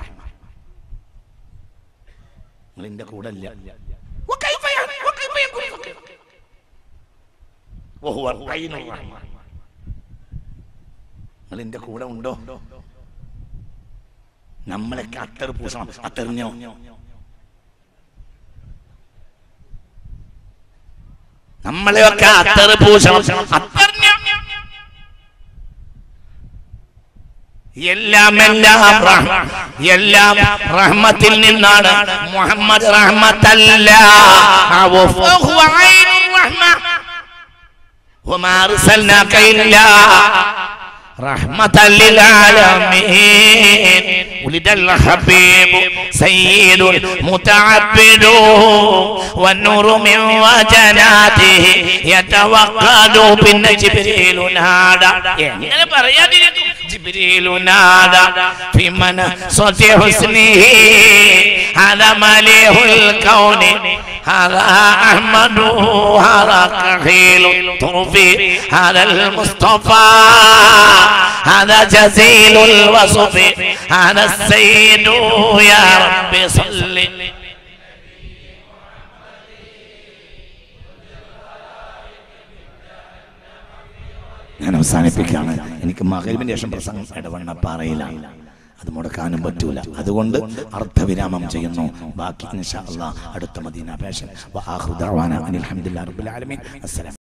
നിന്റെ കൂടെ ഇല്ല وكيف يعني وكيف يكون فقيرا وهو العين الرحمة നിങ്ങൾ എന്റെ കൂടെ ഉണ്ടോ നമ്മളൊക്കെ അത്തർ പൂശണം അത്തറിഞ്ഞോ നമ്മളെയൊക്കെ അത്തർ പൂശണം അത്തറിഞ്ഞോ എല്ലാം എല്ലാം റഹ്മ- എല്ലാം റഹ്മത്തിൽ നിന്നാണ് മുഹമ്മദ് റഹ്മത്തല്ല فهو عين الرحمة وما أرسلناك إلا رحمة للعالمين ولد الحبيب سيد المتعبد والنور من وجناته يتوقد بن جبريل نادى എങ്ങനെ പറയാതിരിക്കും ജിബ്രീൽ നാദى في منصة حسنه هذا مليح الكون هذا أحمد هذا كحيل طرفي هذا المصطفى هذا جزيل الوصف هذا السيد يا رب صل ഞാൻ അവസാനിപ്പിക്കുകയാണ് എനിക്ക് മകരിവിന് ശേഷം പ്രസംഗം ഇടവണ്ണ പാറയിലാണ് അത് മുടക്കാനും പറ്റൂല അതുകൊണ്ട് അർത്ഥവിരാമം ചെയ്യുന്നു ബാക്കി ഇൻഷാ അല്ലാഹ് അടുത്ത മദീന പേഷൻ അനിൽ അലഹമുല്ലാ റബ്ബുൽ ആലമീൻ അസ്സലാം